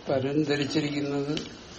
പലരും ധരിച്ചിരിക്കുന്നത്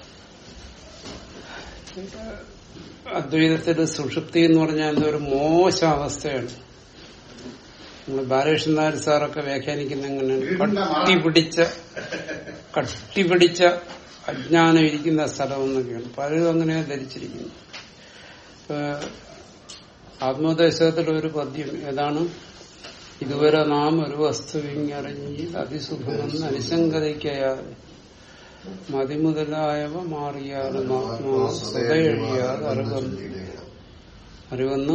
അദ്വൈതത്തിന്റെ സുഷുപ്തി എന്ന് പറഞ്ഞാൽ എന്തോ ഒരു മോശ അവസ്ഥയാണ് നമ്മൾ ബാലകൃഷ്ണൻ നായർ സാറൊക്കെ വ്യാഖ്യാനിക്കുന്ന എങ്ങനെയാണ് കട്ടിപിടിച്ച കട്ടിപിടിച്ച അജ്ഞാനം ഇരിക്കുന്ന സ്ഥലം എന്നൊക്കെയാണ് പലരും അങ്ങനെയാണ് ധരിച്ചിരിക്കുന്നത് ഏഹ് ആത്മോദേശത്തിൽ ഒരു പദ്യം ഏതാണ് ഇതുവരെ നാം ഒരു വസ്തുവിങ്ങറിഞ്ഞ് അതിസുഖമെന്ന് അനുശങ്കതയ്ക്കയാതെ മതിമുതലായവ മാറിയാലും ആത്മാ സ്വതയെഴിയാതെ അറിവന്ന് അറിവന്ന്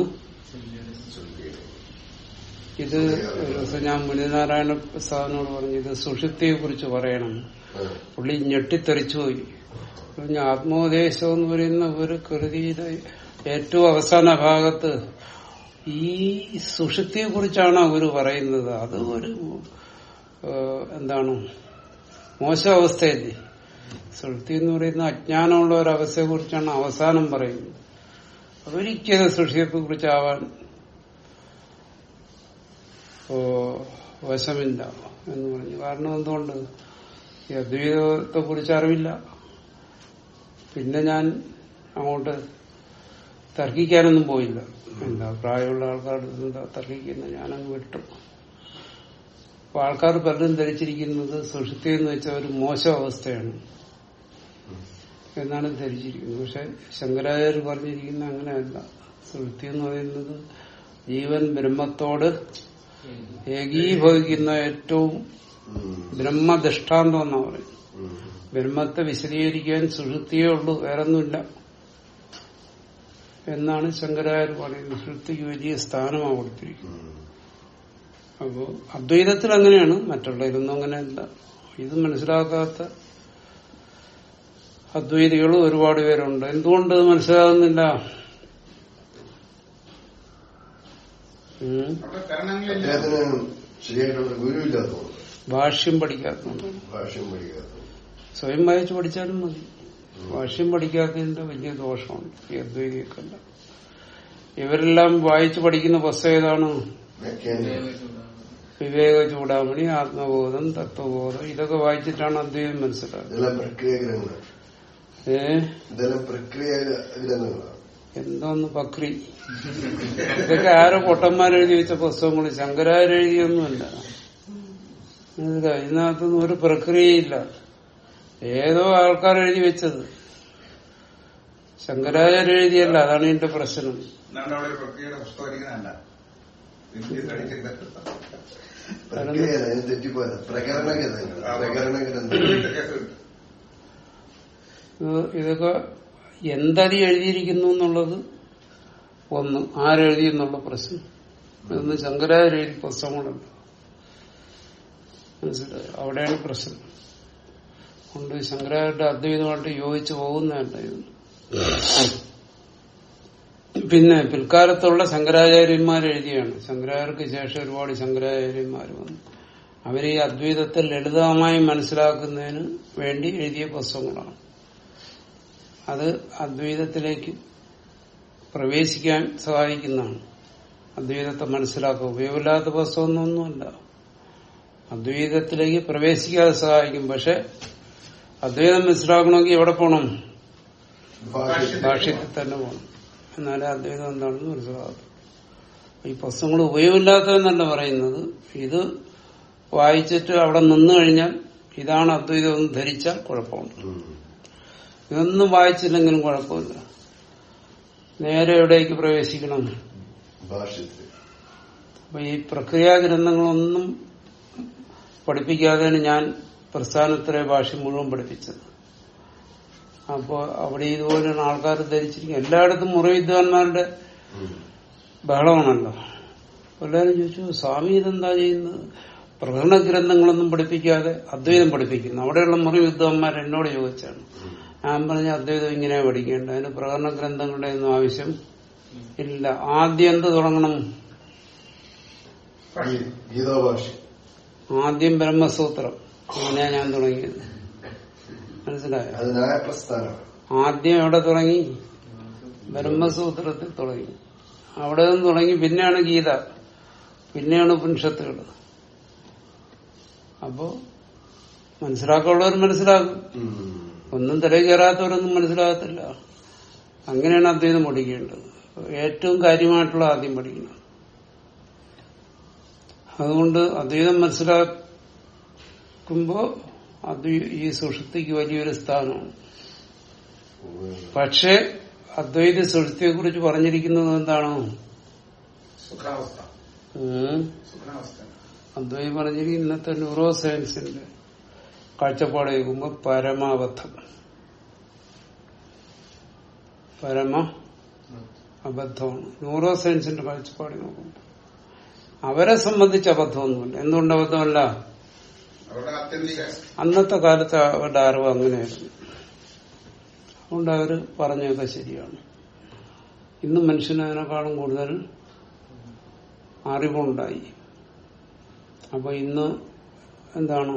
ഇത് ഒരു ദിവസം ഞാൻ മുനിനാരായണ പ്രസാദിനോട് പറഞ്ഞു ഇത് സുഷുപ്തിയെ കുറിച്ച് പറയണം പുള്ളി ഞെട്ടിത്തെറിച്ചു പോയി പറഞ്ഞ ആത്മോപദേശം എന്ന് പറയുന്ന ഒരു കൃതിയുടെ ഏറ്റവും അവസാന ഭാഗത്ത് ഈ സുഷുപ്തിയെ കുറിച്ചാണ് ഗുരു പറയുന്നത് അത് ഒരു ഏഹ്, എന്താണ് മോശം അവസ്ഥയല്ലേ സുഷുപ്തി എന്ന് പറയുന്ന അജ്ഞാനമുള്ള ഒരു അവസ്ഥയെ കുറിച്ചാണ് അവസാനം പറയുന്നത് അതൊരിക്കലും സുഷുപ്തിയെ കുറിച്ചാവാൻ ഓ, വശമില്ല എന്ന് പറഞ്ഞു കാരണം എന്തുകൊണ്ട് ഈ അദ്വൈതത്തെ കുറിച്ച് അറിവില്ല പിന്നെ ഞാൻ അങ്ങോട്ട് തർക്കിക്കാനൊന്നും പോയില്ല എന്താ പ്രായമുള്ള ആൾക്കാരുടെ അടുത്ത് എന്താ തർക്കിക്കുന്നത് ഞാനങ്ങ് വിട്ടു അപ്പൊ ആൾക്കാർ പലരും ധരിച്ചിരിക്കുന്നത് സുഷുപ്തി എന്ന് വെച്ചാൽ ഒരു മോശം അവസ്ഥയാണ് എന്നാണ് ധരിച്ചിരിക്കുന്നത് പക്ഷെ ശങ്കരാചാര്യ പറഞ്ഞിരിക്കുന്ന അങ്ങനെയല്ല സുഷുപ്തി എന്ന് പറയുന്നത് ജീവൻ ബ്രഹ്മത്തോട് ഏകീഭവിക്കുന്ന ഏറ്റവും ബ്രഹ്മദൃഷ്ടാന്തം എന്നാ പറയും ബ്രഹ്മത്തെ വിശദീകരിക്കാൻ സുഷുപ്തിയേ ഉള്ളൂ വേറൊന്നുമില്ല എന്നാണ് ശങ്കരാചാര്യ പറയുന്നത് സുഷുപ്തിക്ക് വലിയ സ്ഥാനമാണ് കൊടുത്തിരിക്കുന്നത് അപ്പോ അദ്വൈതത്തിൽ അങ്ങനെയാണ് മറ്റുള്ളവരൊന്നും അങ്ങനെയല്ല ഇത് മനസ്സിലാക്കാത്ത അദ്വൈതികളും ഒരുപാട് പേരുണ്ട് എന്തുകൊണ്ട് ഇത് മനസ്സിലാകുന്നില്ല ഉം. അവിടെ കരണങ്ങളില്ല അദ്ദേഹത്തിന് ശരിയായിട്ടുള്ള ഗുരുവില്ലാത്തതുകൊണ്ട് ഭാഷ്യം പഠിക്കാത്തതുകൊണ്ട് ഭാഷ്യം പഠിക്കാത്തത് സ്വയം വായിച്ചു പഠിച്ചാലും മതി ഭാഷ്യം പഠിക്കാത്തതിന്റെ വലിയ ദോഷമുണ്ട് ഈ അദ്വൈതിയൊക്കെല്ല ഇവരെല്ലാം വായിച്ചു പഠിക്കുന്ന പുസ്തകം ഏതാണ് വ്യാഖ്യാനം വിവേക ചൂടാമണി ആത്മബോധം തത്വബോധം ഇതൊക്കെ വായിച്ചിട്ടാണ് അദ്വൈതം മനസ്സിലാക്കുന്നത് ഇതെല്ലാം പ്രക്രിയ ഗ്രഹങ്ങളാണ് ഏ ഇതെല്ലാം പ്രക്രിയ ഗ്രന്ഥങ്ങളാണ് എന്തോന്ന് പക്രി ഇതൊക്കെ ആരോ പൊട്ടന്മാരെഴുതി വെച്ച പുസ്തകങ്ങൾ ശങ്കരാചാര്യ എഴുതിയൊന്നുമല്ല മനസ്സിലായോ? ഇതിനകത്തൊന്നും ഒരു പ്രക്രിയയില്ല ഏതോ ആൾക്കാർ എഴുതി വെച്ചത് ശങ്കരാചാര്യ എഴുതിയല്ല അതാണ് എന്റെ പ്രശ്നം നമ്മുടെ അവിടെ ഒരു പ്രക്രിയയുടെ പുസ്തകം അടിക്കുന്നതല്ല വിദ്യുത് അടിക്കരുത് പ്രക്രിയ അതിന് തെറ്റിപ്പോയത് പ്രകരണ ഗ്രന്ഥങ്ങൾ പ്രകരണ ഗ്രന്ഥങ്ങൾ കേസ് ഇത് ഇതൊക്കെ എന്തതി എഴുതിയിരിക്കുന്നു എന്നുള്ളത് ഒന്ന് ആരെഴുതി എന്നുള്ള പ്രശ്നം ഇതൊന്നും ശങ്കരാചാര്യ എഴുതിയ പുസ്തകങ്ങളല്ല മനസ്സിലായോ അവിടെയാണ് പ്രശ്നം കൊണ്ട് ശങ്കരാചാര്യ അദ്വൈതമായിട്ട് യോജിച്ചു പോകുന്നതല്ല ഇത് പിന്നെ പിൽക്കാലത്തുള്ള ശങ്കരാചാര്യന്മാർ എഴുതിയാണ് ശങ്കരാചാര്യർക്ക് ശേഷം ഒരുപാട് ശങ്കരാചാര്യന്മാർ വന്നു അവർ ഈ അദ്വൈതത്തെ ലളിതമായി മനസ്സിലാക്കുന്നതിന് വേണ്ടി എഴുതിയ പുസ്തകങ്ങളാണ് അത് അദ്വൈതത്തിലേക്ക് പ്രവേശിക്കാൻ സഹായിക്കുന്നതാണ് അദ്വൈതത്തെ മനസ്സിലാക്കുക ഉപയോഗമില്ലാത്ത പുസ്തകമൊന്നുമല്ല അദ്വൈതത്തിലേക്ക് പ്രവേശിക്കാതെ സഹായിക്കും പക്ഷെ അദ്വൈതം മനസ്സിലാക്കണമെങ്കിൽ എവിടെ പോകണം ഭാഷ്യം ഭാഷ്യത്തിൽ തന്നെ പോകണം എന്നാലേ അദ്വൈതം എന്താണെന്ന് മനസ്സിലാകും ഈ പുസ്തകങ്ങൾ ഉപയോഗമില്ലാത്തതെന്നല്ല പറയുന്നത് ഇത് വായിച്ചിട്ട് അവിടെ നിന്നു കഴിഞ്ഞാൽ ഇതാണ് അദ്വൈതം എന്ന് ധരിച്ചാൽ കുഴപ്പമുണ്ട് ഉം. ഇതൊന്നും വായിച്ചില്ലെങ്കിലും കുഴപ്പമില്ല നേരെ എവിടേക്ക് പ്രവേശിക്കണം ഭാഷ്യത്തിൽ അപ്പൊ ഈ പ്രക്രിയാ ഗ്രന്ഥങ്ങളൊന്നും പഠിപ്പിക്കാതെയാണ് ഞാൻ പ്രസ്ഥാനത്തിലെ ഭാഷ മുഴുവൻ പഠിപ്പിച്ചത് അപ്പോ അവിടെ ഇതുപോലെയാണ് ആൾക്കാർ ധരിച്ചിരിക്കുന്നത് എല്ലായിടത്തും മുറിവിദ്വാൻമാരുടെ ഉം. ബഹളമാണല്ലോ എല്ലാവരും ചോദിച്ചു സ്വാമി ഇതെന്താ ചെയ്യുന്നത് പ്രകടന ഗ്രന്ഥങ്ങളൊന്നും പഠിപ്പിക്കാതെ അദ്വൈതം പഠിപ്പിക്കുന്നു അവിടെയുള്ള മുറി വിദ്വാൻമാർ എന്നോട് ചോദിച്ചാണ് ഞാൻ പറഞ്ഞ അദ്വൈതം ഇങ്ങനെ പഠിക്കേണ്ട അതിന് പ്രകടന ഗ്രന്ഥങ്ങളുടെ ഒന്നും ആവശ്യം ഇല്ല ആദ്യം എന്ത് തുടങ്ങണം ഗീ- ഗീതാഭാഷ്യം ആദ്യം ബ്രഹ്മസൂത്രം അങ്ങനെയാ ഞാൻ തുടങ്ങിയത് മനസ്സിലായോ അത് ന്യായപ്രസ്ഥാനമാണ് ആദ്യം എവിടെ തുടങ്ങി ബ്രഹ്മസൂത്രത്തിൽ തുടങ്ങി അവിടെ നിന്ന് തുടങ്ങി പിന്നെയാണ് ഗീത പിന്നെയാണ് ഉപനിഷത്തുകൾ അപ്പോ മനസ്സിലാക്കാനുള്ളവർ മനസ്സിലാക്കും ഉം. ഒന്നും തലയിൽ കയറാത്തവരൊന്നും മനസ്സിലാകത്തില്ല അങ്ങനെയാണ് അദ്വൈതം പഠിക്കേണ്ടത് ഏറ്റവും കാര്യമായിട്ടുള്ള ആദ്യം പഠിക്കണം അതുകൊണ്ട് അദ്വൈതം മനസ്സിലാക്കുമ്പോ അത് ഈ സുഷുപ്തിക്ക് വലിയൊരു സ്ഥാനമാണ് ഉം. പക്ഷെ അദ്വൈത സുഷുപ്തിയെ കുറിച്ച് പറഞ്ഞിരിക്കുന്നത് എന്താണോ സുഖാവസ്ഥ ഉം. സുഖാവസ്ഥ അദ്വൈതം പറഞ്ഞിരിക്കുന്ന ഇന്നത്തെ ന്യൂറോ സയൻസിന്റെ കാഴ്ചപ്പാട് കേൾക്കുമ്പോ പരമാബദ്ധം പരമ അബദ്ധമാണ് ന്യൂറോ സയൻസിന്റെ കാഴ്ചപ്പാട് നോക്കുമ്പോൾ അവരെ സംബന്ധിച്ച് അബദ്ധമൊന്നുമില്ല എന്തുകൊണ്ട് അബദ്ധമല്ല അവരുടെ ആത്യന്തിക അന്നത്തെ കാലത്ത് അവരുടെ അറിവ് അങ്ങനെയായിരുന്നു അതുകൊണ്ട് അവര് പറഞ്ഞതൊക്കെ ശരിയാണ് ഇന്ന് മനുഷ്യന് അതിനേക്കാളും കൂടുതൽ അറിവുണ്ടായി അപ്പൊ ഇന്ന് എന്താണ്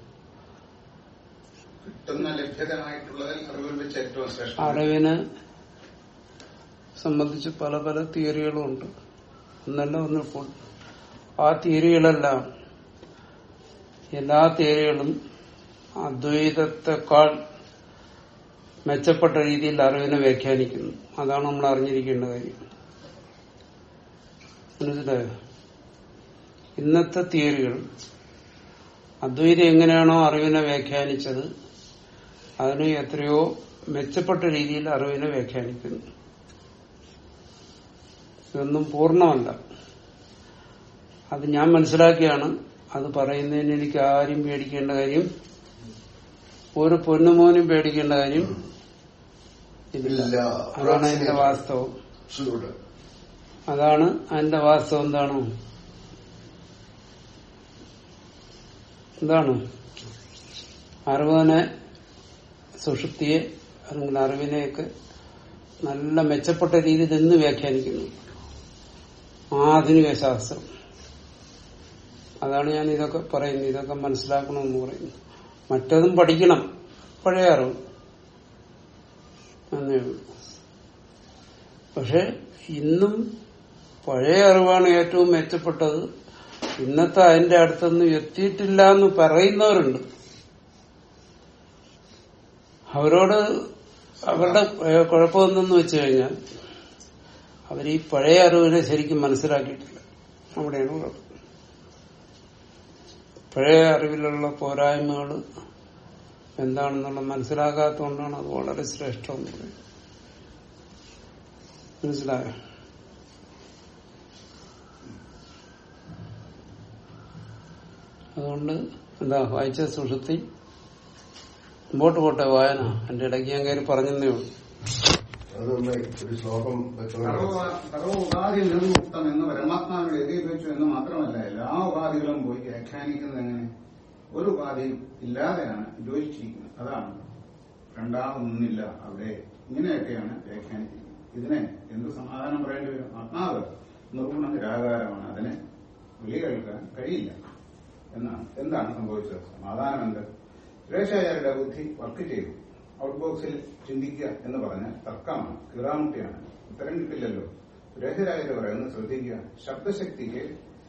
കിട്ടുന്ന ലഭ്യതമായിട്ടുള്ളതിൽ അറിവിൽ വെച്ച് ഏറ്റവും ശ്രേഷ്ഠം അറിവിനെ സംബന്ധിച്ച് പല പല തിയറികളും ഉണ്ട് ഒന്നല്ല ഒന്നിപ്പോൾ ആ തിയറികളെല്ലാം എല്ലാ തിയറികളും അദ്വൈതത്തെക്കാൾ മെച്ചപ്പെട്ട രീതിയിൽ അറിവിനെ വ്യാഖ്യാനിക്കുന്നു അതാണ് നമ്മൾ അറിഞ്ഞിരിക്കേണ്ട കാര്യം മനസ്സിലായോ ഇന്നത്തെ തിയറികൾ അദ്വൈതം എങ്ങനെയാണോ അറിവിനെ വ്യാഖ്യാനിച്ചത് അതിന് എത്രയോ മെച്ചപ്പെട്ട രീതിയിൽ അറിവിനെ വ്യാഖ്യാനിക്കുന്നു ഇതൊന്നും പൂർണ്ണമല്ല അത് ഞാൻ മനസ്സിലാക്കിയാണ് അത് പറയുന്നതിന് എനിക്ക് ആരും പേടിക്കേണ്ട കാര്യം ഒരു പൊന്നുമോനും പേടിക്കേണ്ട കാര്യം ഇതില്ല ഇല്ല. അതാണ് അതിന്റെ വാസ്തവം Sure. അതാണ് അതിന്റെ വാസ്തവം എന്താണ് എന്താണ് അറിവിനെ സുഷുപ്തിയെ അല്ലെങ്കിൽ അറിവിനെയൊക്കെ നല്ല മെച്ചപ്പെട്ട രീതിയിൽ എന്ന് വ്യാഖ്യാനിക്കുന്നു ആധുനിക ശാസ്ത്രം അതാണ് ഞാൻ ഇതൊക്കെ പറയുന്നത് ഇതൊക്കെ മനസ്സിലാക്കണമെന്ന് പറയുന്നു മറ്റതും പഠിക്കണം പഴയ അറിവ് എന്നേ ഉള്ളൂ പക്ഷെ ഇന്നും പഴയ അറിവാണ് ഏറ്റവും മെച്ചപ്പെട്ടത് ഇന്നത്തെ അതിന്റെ അടുത്തൊന്നും എത്തിയിട്ടില്ല എന്ന് പറയുന്നവരുണ്ട് അവരോട് അവരുടെ ഏഹ്, കുഴപ്പമെന്തെന്ന് വെച്ച് കഴിഞ്ഞാൽ അവർ ഈ പഴയ അറിവിനെ ശരിക്കും മനസ്സിലാക്കിയിട്ടില്ല അവിടെയാണ് കുഴപ്പം പഴയ അറിവിലുള്ള പോരായ്മകൾ എന്താണെന്നുള്ള മനസ്സിലാക്കാത്തതുകൊണ്ടാണ് അത് വളരെ ശ്രേഷ്ഠമെന്ന് പറയുന്നത് മനസ്സിലായോ അതുകൊണ്ട് എന്താ വായിച്ച സുഷുപ്തി മുമ്പോട്ട് പോട്ടെ വായന എന്റെ ഇടയ്ക്ക് ഞാൻ കയറി പറഞ്ഞതേ ഉള്ളൂ അത് നന്നായി ഒരു ശ്ലോകം വെക്കണം സർവ്വ- സർവ്വ ഉപാധിയിൽ നിന്നും മുക്തം എന്ന് പരമാത്മാവിനെ എഴുതിവെച്ചു എന്ന് മാത്രമല്ല എല്ലാ ഉപാധികളും പോയി വ്യാഖ്യാനിക്കുന്നത് എങ്ങനെ ഒരു ഉപാധിയും ഇല്ലാതെയാണ് യോജിച്ചിരിക്കുന്നത് അതാണ് രണ്ടാമതൊന്നില്ല അവിടെ ഇങ്ങനെയൊക്കെയാണ് വ്യാഖ്യാനിക്കുന്നത് ഇതിനെ എന്ത് സമാധാനം പറയേണ്ടി വരും ആത്മാവ് നിർഗുണ നിരാകാരമാണ് അതിനെ വിളി കേൾക്കാൻ കഴിയില്ല എന്നാണ് എന്താണ് സംഭവിച്ചത് സമാധാനം എന്ത് സുരേഷാചാര്യരുടെ ബുദ്ധി വർക്ക് ചെയ്തു ഔട്ട് ബോക്സിൽ ചിന്തിക്കുക എന്ന് പറഞ്ഞാൽ തർക്കമാണ് കീറാമുട്ടിയാണ് ഉത്തരം കിട്ടില്ലല്ലോ സുരേഷരാജര് പറയുന്നത് ശ്രദ്ധിക്കുക ശബ്ദശക്തിക്ക്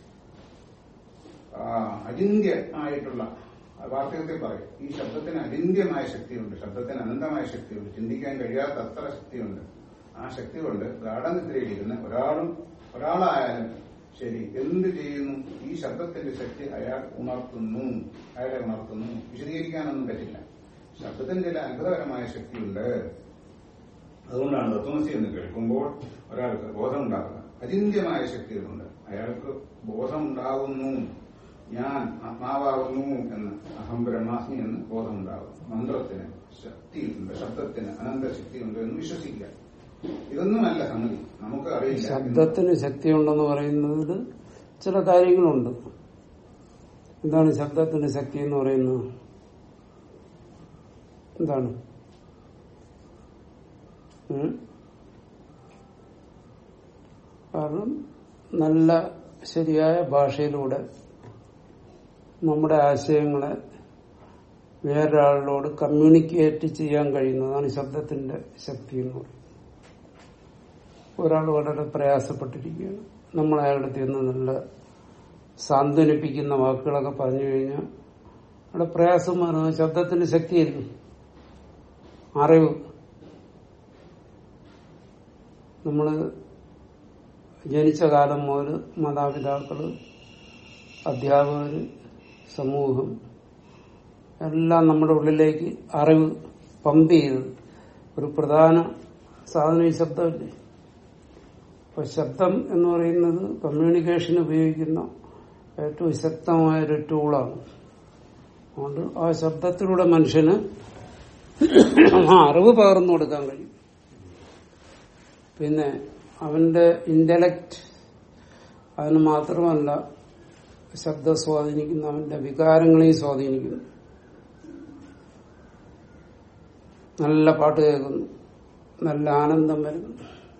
ആ, അചിന്ത്യ ആയിട്ടുള്ള വാർത്തകത്തിൽ പറയും ഈ ശബ്ദത്തിന് അചിന്ത്യമായ ശക്തിയുണ്ട് ശബ്ദത്തിന് അനന്തമായ ശക്തിയുണ്ട് ചിന്തിക്കാൻ കഴിയാത്ത അത്ര ശക്തിയുണ്ട് ആ ശക്തി കൊണ്ട് ഗാഠനിദ്രയിലിരുന്ന് ഒരാളും ഒരാളായാലും ശരി എന്ത് ചെയ്യുന്നു ഈ ശബ്ദത്തിന്റെ ശക്തി അയാൾ ഉണർത്തുന്നു അയാളെ ഉണർത്തുന്നു വിശദീകരിക്കാനൊന്നും പറ്റില്ല ശബ്ദത്തിന് ചില അത്ഭുതകരമായ ശക്തിയുണ്ട് അതുകൊണ്ടാണ് തത്വമസി എന്ന് കേൾക്കുമ്പോൾ ഒരാൾക്ക് ബോധമുണ്ടാകുക അചിന്ത്യമായ ശക്തികളുണ്ട് അയാൾക്ക് ബോധമുണ്ടാകുന്നു ഞാൻ ആത്മാവാകുന്നു എന്ന് അഹം ബ്രഹ്മാസ്മി എന്ന് ബോധമുണ്ടാകും മന്ത്രത്തിന് ശക്തിയുണ്ട് ശബ്ദത്തിന് അനന്ത ശക്തിയുണ്ട് എന്ന് വിശ്വസിക്കുക ഇതൊന്നുമല്ല സംഗതി നമുക്ക് അറിയില്ല ശബ്ദത്തിന് ശക്തിയുണ്ടെന്ന് പറയുന്നതിൽ ചില കാര്യങ്ങളുണ്ട് എന്താണ് ശബ്ദത്തിന് ശക്തി എന്ന് പറയുന്നത് എന്താണ് ഉം? കാരണം നല്ല ശരിയായ ഭാഷയിലൂടെ നമ്മുടെ ആശയങ്ങളെ വേറൊരാളിനോട് കമ്മ്യൂണിക്കേറ്റ് ചെയ്യാൻ കഴിയുന്നതാണ് ശബ്ദത്തിന്റെ ശക്തി എന്ന് പറയുന്നത് ഒരാൾ വളരെ പ്രയാസപ്പെട്ടിരിക്കുകയാണ് നമ്മൾ അയാളുടെ അടുത്ത് നിന്ന് നല്ല സാന്ത്വനിപ്പിക്കുന്ന വാക്കുകളൊക്കെ പറഞ്ഞു കഴിഞ്ഞാൽ അവിടെ പ്രയാസം വരും ശബ്ദത്തിന് ശക്തിയായിരുന്നു അറിവ് നമ്മള് ജനിച്ച കാലം മുതൽ മാതാപിതാക്കള് അധ്യാപകര് സമൂഹം എല്ലാം നമ്മുടെ ഉള്ളിലേക്ക് അറിവ് പമ്പ് ചെയ്ത് ഒരു പ്രധാന സാധനം ഈ ശബ്ദമല്ലേ അപ്പൊ ശബ്ദം എന്ന് പറയുന്നത് കമ്മ്യൂണിക്കേഷൻ ഉപയോഗിക്കുന്ന ഏറ്റവും ശക്തമായ ഒരു ടൂളാണ് അതുകൊണ്ട് ആ ശബ്ദത്തിലൂടെ മനുഷ്യന് ആ അറിവ് പകർന്നു കൊടുക്കാൻ കഴിയും പിന്നെ അവന്റെ ഇന്റലക്ട് അതിന് മാത്രമല്ല ശബ്ദം സ്വാധീനിക്കുന്നു അവന്റെ വികാരങ്ങളെയും സ്വാധീനിക്കുന്നു നല്ല പാട്ട് കേൾക്കുന്നു നല്ല ആനന്ദം വരുന്നു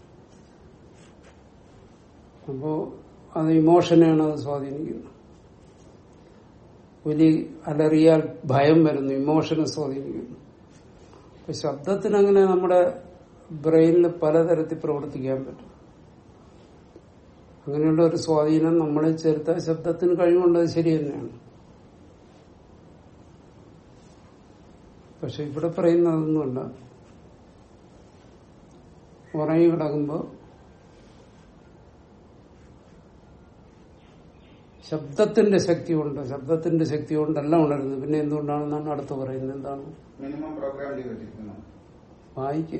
അപ്പോ അത് ഇമോഷനെയാണ് അത് സ്വാധീനിക്കുന്നത് പുലി അലറിയാൽ ഭയം വരുന്നു ഇമോഷനെ സ്വാധീനിക്കുന്നു അപ്പൊ ശബ്ദത്തിനങ്ങനെ നമ്മുടെ ബ്രെയിനിൽ പലതരത്തിൽ പ്രവർത്തിക്കാൻ പറ്റും അങ്ങനെയുള്ള ഒരു സ്വാധീനം നമ്മളെ ചേർത്താൽ ശബ്ദത്തിന് കഴിവുള്ളത് ശരി തന്നെയാണ് പക്ഷെ ഇവിടെ പറയുന്നതൊന്നുമല്ല ഉറങ്ങി കിടക്കുമ്പോ ശബ്ദത്തിന്റെ ശക്തി കൊണ്ട് ശബ്ദത്തിന്റെ ശക്തി കൊണ്ടല്ല ഉണരുന്നത് പിന്നെ എന്തുകൊണ്ടാണെന്നാണ് അടുത്ത് പറയുന്നത് എന്താണ് മിനിമം പ്രോഗ്രാം ചെയ്ത് വെച്ചിരിക്കുന്നു വായിക്ക്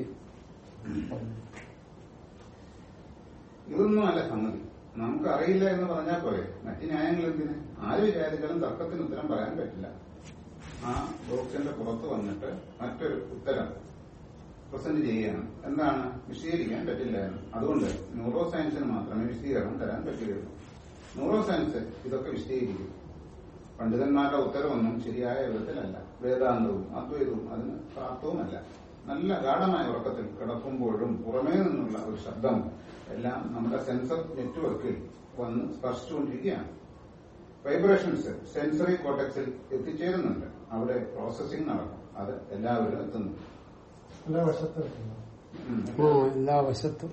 ഇതൊന്നും അല്ല സംഗതി നമുക്ക് അറിയില്ല എന്ന് പറഞ്ഞാൽ പോരെ മറ്റു ന്യായങ്ങൾ എന്തിന് ആര് വിചാരിച്ചാലും തർക്കത്തിന് ഉത്തരം പറയാൻ പറ്റില്ല ആ ബോക്സിന്റെ പുറത്ത് വന്നിട്ട് മറ്റൊരു ഉത്തരം പ്രസന്റ് ചെയ്യുകയാണ് എന്താണ് വിശദീകരിക്കാൻ പറ്റില്ല എന്ന് അതുകൊണ്ട് ന്യൂറോ സയൻസിന് മാത്രമേ വിശദീകരണം തരാൻ പറ്റുകയുള്ളൂ ന്യൂറോ സയൻസ് ഇതൊക്കെ വിശദീകരിക്കും പണ്ഡിതന്മാരുടെ ഉത്തരവൊന്നും ശരിയായ വിധത്തിലല്ല വേദാന്തവും അദ്വൈതവും അതിന് പ്രാപ്തവുമല്ല നല്ല ഗാഠമായ ഉറക്കത്തിൽ കിടക്കുമ്പോഴും പുറമേ നിന്നുള്ള ഒരു ശബ്ദം എല്ലാം നമ്മുടെ സെൻസർ നെറ്റ്വർക്കിൽ വന്ന് സ്പർശിച്ചുകൊണ്ടിരിക്കുകയാണ് വൈബ്രേഷൻസ് സെൻസറി കോട്ടക്സിൽ എത്തിച്ചേരുന്നുണ്ട് അവിടെ പ്രോസസ്സിംഗ് നടക്കും അത് എല്ലാവരും എത്തുന്നു എല്ലാ വശത്തും എത്തുന്നു. ഉം. ആ എല്ലാ വശത്തും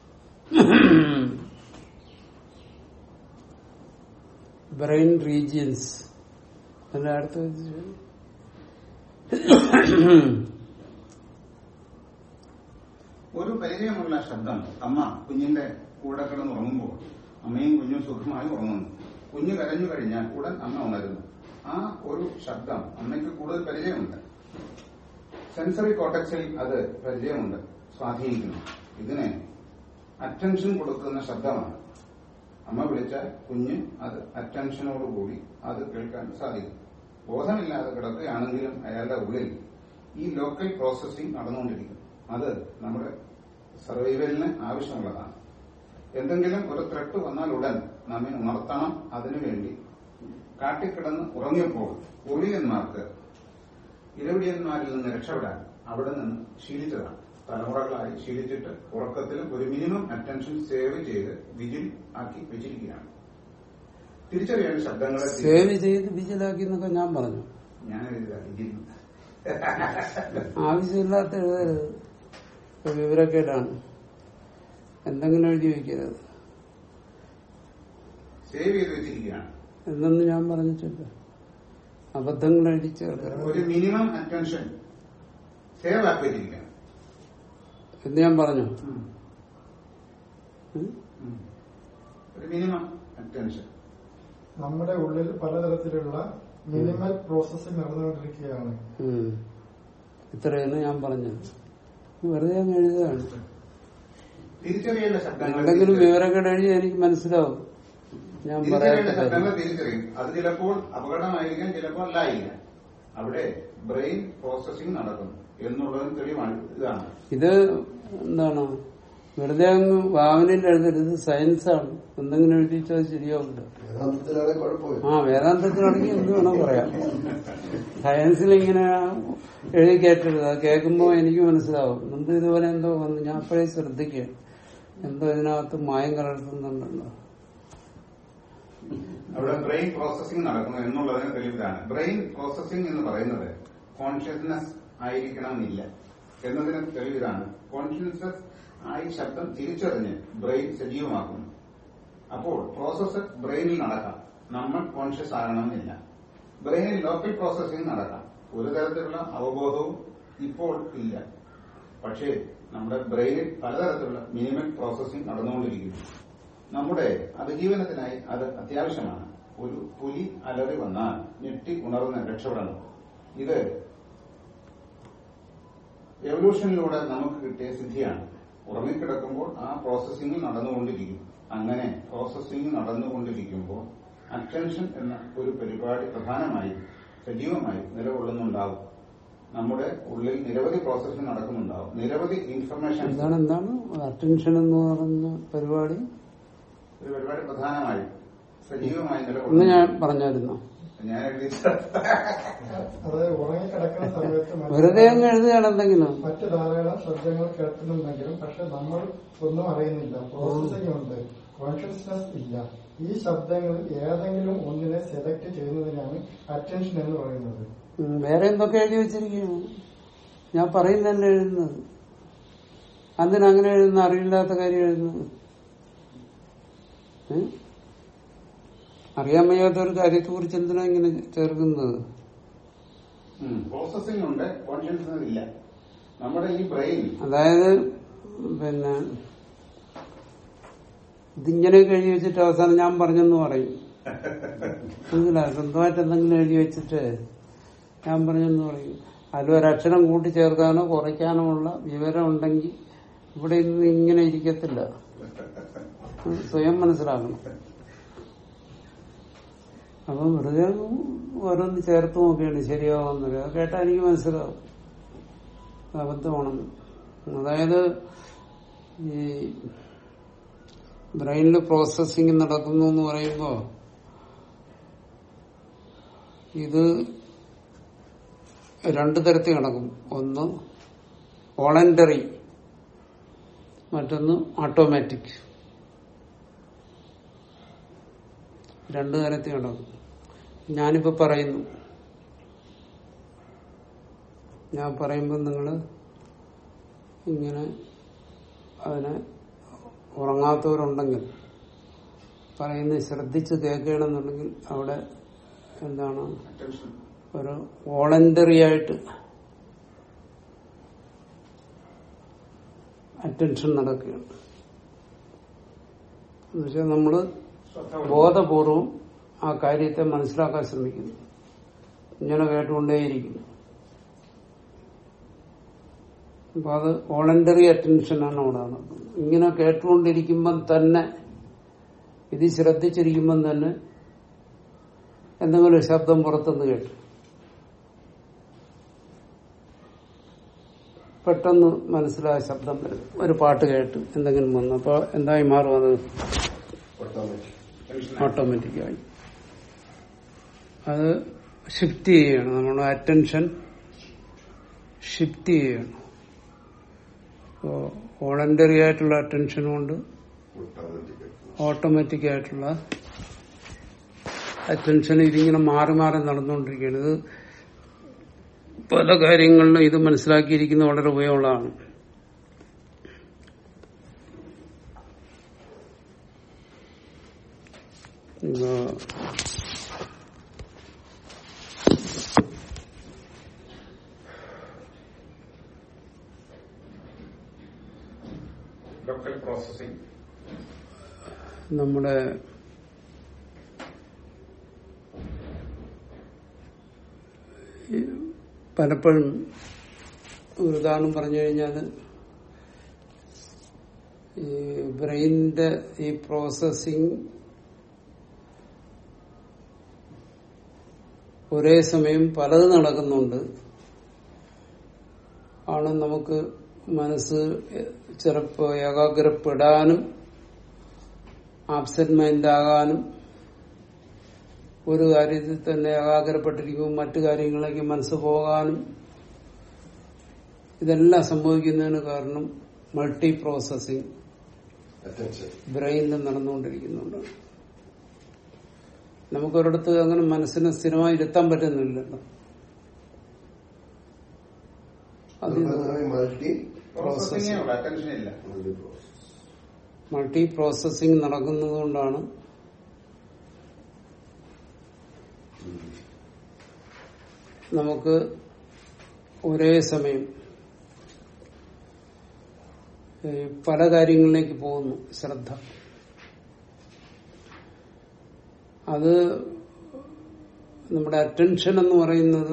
ബ്രെയിൻ റീജിയൻസ് അതിന്റെ അടുത്ത് ഒരു പരിചയമുള്ള ശബ്ദം അമ്മ കുഞ്ഞിന്റെ കൂടെ കിടന്ന് ഉറങ്ങുമ്പോൾ അമ്മയും കുഞ്ഞും സുഖമായി ഉറങ്ങുന്നു കുഞ്ഞ് കരഞ്ഞു കഴിഞ്ഞാൽ ഉടൻ അമ്മ ഉണരുന്നു ആ ഒരു ശബ്ദം അമ്മയ്ക്ക് കൂടുതൽ പരിചയമുണ്ട് സെൻസറി കോട്ടക്സിൽ അത് പരിചയമുണ്ട് സ്വാധീനിക്കുന്നു ഇതിന് അറ്റൻഷൻ കൊടുക്കുന്ന ശബ്ദമാണ് അമ്മ വിളിച്ചാൽ കുഞ്ഞ് അത് അറ്റൻഷനോടുകൂടി അത് കേൾക്കാൻ സാധിക്കും ബോധമില്ലാതെ കിടക്കുകയാണെങ്കിലും അയാളുടെ ഉള്ളിൽ ഈ ലോക്കൽ പ്രോസസ്സിംഗ് നടന്നുകൊണ്ടിരിക്കും അത് നമ്മുടെ സർവൈവലിന് ആവശ്യമുള്ളതാണ് എന്തെങ്കിലും ഒരു ത്രെട്ട് വന്നാൽ ഉടൻ നമ്മെ ഉണർത്തണം അതിനുവേണ്ടി കാട്ടിക്കിടന്ന് ഉറങ്ങിയപ്പോൾ പൂർവികന്മാർക്ക് ഇരവിടിയന്മാരിൽ നിന്ന് രക്ഷപ്പെടാൻ അവിടെ നിന്ന് ശീലിച്ചതാണ് തലമുറകളായി ശീലിച്ചിട്ട് ഉറക്കത്തിലും ഒരു മിനിമം അറ്റൻഷൻ സേവ് ചെയ്ത് വിജിൽ ആക്കി വെച്ചിരിക്കുകയാണ് തിരിച്ചറിയേണ്ട ശബ്ദങ്ങളെ സേവ് ചെയ്ത് വിജിലാക്കി എന്നൊക്കെ ഞാൻ പറഞ്ഞു ഞാൻ എഴുതുക വിജിൽ ആവശ്യമില്ലാത്ത എഴുതരുത് ഇപ്പൊ വിവരക്കേടാണ് എന്തെങ്കിലും എഴുതി വെക്കരുത് സേവ് ചെയ്ത് വെച്ചിരിക്കുകയാണ് എന്നൊന്നും ഞാൻ പറഞ്ഞിട്ടില്ല അബദ്ധങ്ങൾ എഴുതി ചേർക്കരുത് ഒരു മിനിമം അറ്റൻഷൻ സേവ് ആക്കി വെച്ചിരിക്കുകയാണ് എന്ന് ഞാൻ പറഞ്ഞു ഉം. ഉം? ഉം. ഒരു മിനിമം അറ്റൻഷൻ നമ്മുടെ ഉള്ളിൽ പലതരത്തിലുള്ള മിനിമൽ പ്രോസസ്സിംഗ് നടന്നുകൊണ്ടിരിക്കുകയാണ് ഉം. ഇത്രയാണ് ഞാൻ പറഞ്ഞത് വെറുതെ അങ്ങ് എഴുതുകയാണ് തിരിച്ചറിയേണ്ട ശബ്ദങ്ങൾ എന്തെങ്കിലും വിവരക്കേട് എഴുതി എനിക്ക് മനസ്സിലാവും ഞാൻ തിരിച്ചറിയേണ്ട പറയാത്ത ശബ്ദങ്ങൾ കാര്യം. തിരിച്ചറിയും അത് ചിലപ്പോൾ അപകടമായിരിക്കാം ചിലപ്പോൾ അല്ലായിരിക്കാം അവിടെ ബ്രെയിൻ പ്രോസസ്സിംഗ് നടക്കുന്നു എന്നുള്ളതിന് തെളിവാണ് ഇതാണ് ഇത് എന്താണ് വെറുതെ അങ്ങ് ഭാവനയിൽ എഴുതരുത് സയൻസാണ് എന്തെങ്കിലും എഴുതി വെച്ചാൽ ശരിയാവില്ല വേദാന്തത്തിലാണെ കുഴപ്പമില്ല ആ വേദാന്തത്തിലാണെങ്കിൽ എന്ത് വേണം പറയാം സയൻസിൽ ഇങ്ങനെ എഴുതി കേട്ടരുത് അത് കേൾക്കുമ്പോൾ എനിക്ക് മനസ്സിലാവും മുമ്പ് ഇതുപോലെ എന്തോ വന്നു ഞാൻ അപ്പോഴേ ശ്രദ്ധിക്കുക എന്തോ ഇതിനകത്ത് മായം കലർത്തുന്നുണ്ടല്ലോ അവിടെ ബ്രെയിൻ പ്രോസസ്സിംഗ് നടക്കുന്നു എന്നുള്ളതിന് തെളിവിതാണ് ബ്രെയിൻ പ്രോസസ്സിംഗ് എന്ന് പറയുന്നത് കോൺഷ്യസ്നസ് ആയിരിക്കണമെന്നില്ല എന്നതിന് തെളിവിതാണ് കോൺഷ്യസ്നസ് ആയി ശബ്ദം തിരിച്ചറിഞ്ഞ് ബ്രെയിൻ സജീവമാക്കുന്നു അപ്പോൾ പ്രോസസ്സ് ബ്രെയിനിൽ നടക്കാം നമ്മൾ കോൺഷ്യസ് ആകണമെന്നില്ല ബ്രെയിനിൽ ലോക്കൽ പ്രോസസ്സിംഗ് നടക്കാം ഒരു തരത്തിലുള്ള അവബോധവും ഇപ്പോൾ ഇല്ല പക്ഷേ നമ്മുടെ ബ്രെയിനിൽ പലതരത്തിലുള്ള മിനിമൽ പ്രോസസ്സിംഗ് നടന്നുകൊണ്ടിരിക്കുന്നു നമ്മുടെ അതിജീവനത്തിനായി അത് അത്യാവശ്യമാണ് ഒരു പുലി അലറി വന്നാൽ ഞെട്ടി ഉണർന്ന് രക്ഷപ്പെടണം ഇത് എവല്യൂഷനിലൂടെ നമുക്ക് കിട്ടിയ സിദ്ധിയാണ് ഉറങ്ങിക്കിടക്കുമ്പോൾ ആ പ്രോസസ്സിംഗ് നടന്നുകൊണ്ടിരിക്കും അങ്ങനെ പ്രോസസ്സിംഗ് നടന്നുകൊണ്ടിരിക്കുമ്പോൾ അറ്റൻഷൻ എന്ന ഒരു പരിപാടി പ്രധാനമായി സജീവമായി നിലകൊള്ളുന്നുണ്ടാവും നമ്മുടെ ഉള്ളിൽ നിരവധി പ്രോസസ്സിംഗ് നടക്കുന്നുണ്ടാവും നിരവധി ഇൻഫർമേഷൻ എന്താണ് എന്താണ് അറ്റൻഷൻ എന്ന് പറയുന്ന പരിപാടി ഒരു പരിപാടി പ്രധാനമായി സജീവമായി ഇന്ന് നിലകൊള്ളുന്നു ഞാൻ പറഞ്ഞായിരുന്നു ഞാൻ എഴുതി അത് ഉറങ്ങിക്കിടക്കുന്ന സമയത്ത് മറ്റ് വെറുതെ അങ്ങ് എഴുതുകയാണ് എന്തെങ്കിലും മറ്റ് ധാരാളം ശബ്ദങ്ങൾ കേൾക്കുന്നുണ്ടെങ്കിലും പക്ഷെ നമ്മൾ ഒന്നും അറിയുന്നില്ല പ്രോസസ്സിംഗ് ഉണ്ട് കോൺഷ്യസ്നസ് ഇല്ല ഈ ശബ്ദങ്ങളിൽ ഏതെങ്കിലും ഒന്നിനെ സെലക്ട് ചെയ്യുന്നതിനാണ് അറ്റൻഷൻ എന്ന് പറയുന്നത് ഉം, വേറെ എന്തൊക്കെ എഴുതി വെച്ചിരിക്കുകയാണ് ഞാൻ പറയുന്നതന്നെ എഴുതുന്നത് അതിനങ്ങനെ എഴുതുന്ന അറിയില്ലാത്ത കാര്യം എഴുതുന്നത് ഏ? അറിയാൻ വയ്യാത്ത ഒരു കാര്യത്തെ കുറിച്ച് എന്തിനാ ഇങ്ങനെ ചേർക്കുന്നത് പ്രോസസ്സിംഗ് ഉണ്ട് കോൺഷ്യസ്നസ് ഇല്ല നമ്മുടെ ഈ ബ്രെയിൻ അതായത് പിന്നെ ഇതിങ്ങനെയൊക്കെ എഴുതി വെച്ചിട്ട് അവസാനം ഞാൻ പറഞ്ഞെന്ന് പറയും മനസ്സിലായോ സ്വന്തമായിട്ട് എന്തെങ്കിലും എഴുതി വെച്ചിട്ട് ഞാൻ പറഞ്ഞെന്ന് പറയും അതിൽ ഒരക്ഷരം കൂട്ടിച്ചേർക്കാനോ കുറയ്ക്കാനോ ഉള്ള വിവരം ഉണ്ടെങ്കിൽ ഇവിടെ ഇന്ന് ഇങ്ങനെ ഇരിക്കത്തില്ല ഉം, സ്വയം മനസ്സിലാക്കണം അപ്പൊ വെറുതെ ഓരോന്ന് ചേർത്ത് നോക്കിയാണ് ശരിയാവുന്നത് അത് കേട്ടാൽ എനിക്ക് മനസ്സിലാവും അത് അബദ്ധമാണെന്ന് അതായത് ഈ ബ്രെയിനിൽ പ്രോസസ്സിംഗ് നടക്കുന്നു എന്ന് പറയുമ്പോ ഇത് രണ്ടു തരത്തിൽ നടക്കും ഒന്ന് വോളണ്ടറി മറ്റൊന്ന് ഓട്ടോമാറ്റിക് രണ്ടു തരത്തിൽ നടക്കും ഞാനിപ്പോ പറയുന്നു ഞാൻ പറയുമ്പോൾ നിങ്ങൾ ഇങ്ങനെ അതിനെ ഉറങ്ങാത്തവരുണ്ടെങ്കിൽ പറയുന്നത് ശ്രദ്ധിച്ച് കേൾക്കണമെന്നുണ്ടെങ്കിൽ അവിടെ എന്താണ് അറ്റൻഷൻ ഒരു വോളണ്ടറി ആയിട്ട് അറ്റൻഷൻ നടക്കുകയാണ് എന്നുവെച്ചാൽ നമ്മള് ശ്രദ്ധ ബോധപൂർവം ആ കാര്യത്തെ മനസ്സിലാക്കാൻ ശ്രമിക്കുന്നു ഇങ്ങനെ കേട്ടുകൊണ്ടേയിരിക്കുന്നു അപ്പൊ അത് വോളണ്ടറി അറ്റൻഷനാണ് അവിടെ നടക്കുന്നത് ഇങ്ങനെ കേട്ടുകൊണ്ടിരിക്കുമ്പം തന്നെ ഇത് ശ്രദ്ധിച്ചിരിക്കുമ്പം തന്നെ എന്തെങ്കിലും ഒരു ശബ്ദം പുറത്തുനിന്ന് കേട്ടു പെട്ടെന്ന് മനസ്സിലായ ശബ്ദം വരും ഒരു പാട്ട് കേട്ട് എന്തെങ്കിലും വന്നു അപ്പൊ എന്തായി മാറും അത് ഓട്ടോമാറ്റിക് ടെൻഷൻ ഓട്ടോമാറ്റിക്കായി അത് ഷിഫ്റ്റ് ചെയ്യണം നമ്മുടെ അറ്റൻഷൻ ഷിഫ്റ്റ് ചെയ്യണം ഇപ്പോ വോളണ്ടറി ആയിട്ടുള്ള അറ്റൻഷനും ഉണ്ട് ഓട്ടോമാറ്റിക് ഓട്ടോമാറ്റിക് ആയിട്ടുള്ള അറ്റൻഷൻ ഇതിങ്ങനെ മാറി മാറി നടന്നുകൊണ്ടിരിക്കുകയാണ് ഇത് പല കാര്യങ്ങളിലും ഇത് മനസ്സിലാക്കിയിരിക്കുന്ന വളരെ ഉപയോഗമുള്ളതാണ് ഇപ്പോ ലോക്കൽ പ്രോസസ്സിംഗ് നമ്മുടെ ഈ പലപ്പോഴും ഒരു ഉദാഹരണം പറഞ്ഞു കഴിഞ്ഞാൽ ഈ ബ്രെയിനിന്റെ ഈ പ്രോസസ്സിംഗ് ഒരേ സമയം പലത് നടക്കുന്നുണ്ട് ആണ് നമുക്ക് മനസ്സ് ചിലപ്പോ ഏകാഗ്രപ്പെടാനും ആബ്സെന്റ് മൈൻഡ് ആകാനും ഒരു കാര്യത്തിൽ തന്നെ ഏകാഗ്രപ്പെട്ടിരിക്കുമ്പോൾ മറ്റു കാര്യങ്ങളിലേക്ക് മനസ്സ് പോകാനും ഇതെല്ലാം സംഭവിക്കുന്നതിന് കാരണം മൾട്ടി പ്രോസസ്സിംഗ് അറ്റൻഷൻ ബ്രെയിനിൽ നടന്നുകൊണ്ടിരിക്കുന്നുണ്ട് നമുക്കൊരിടത്ത് അങ്ങനെ മനസ്സിനെ സ്ഥിരമായി ഇരുത്താൻ പറ്റുന്നില്ലല്ലോ അത് മൾട്ടി പ്രോസസ്സിംഗേ ഉള്ളൂ അറ്റൻഷൻ ഇല്ല മൾട്ടി പ്രോസസ് മൾട്ടി പ്രോസസ്സിംഗ് നടക്കുന്നത് കൊണ്ടാണ് നമുക്ക് ഒരേ സമയം ഈ പല കാര്യങ്ങളിലേക്ക് പോകുന്നു ശ്രദ്ധ അത് നമ്മുടെ അറ്റൻഷൻ എന്ന് പറയുന്നത്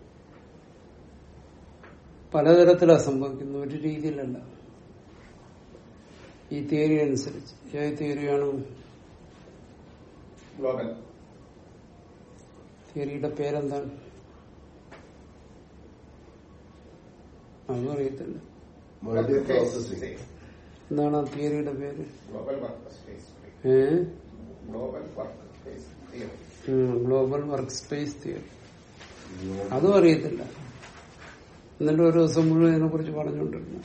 പലതരത്തിലാണ് സംഭവിക്കുന്നത് ഒരു രീതിയിലല്ല ഈ തിയറി അനുസരിച്ച് ഏത് തിയറിയാണ് ഗ്ലോബൽ തിയറിയുടെ പേരെന്താണ് അതും അറിയത്തില്ല മൾട്ടി പ്രോസസ്സിംഗ് എന്താണ് ആ തിയറിയുടെ പേര് ഗ്ലോബൽ വർക്ക് സ്പേസ് ഏ global workspace theory global workspace theory അതും അറിയത്തില്ല എന്നിട്ട് ഒരു ദിവസം മുഴുവൻ ഇതിനെ കുറിച്ച് പറഞ്ഞുകൊണ്ടിരുന്നു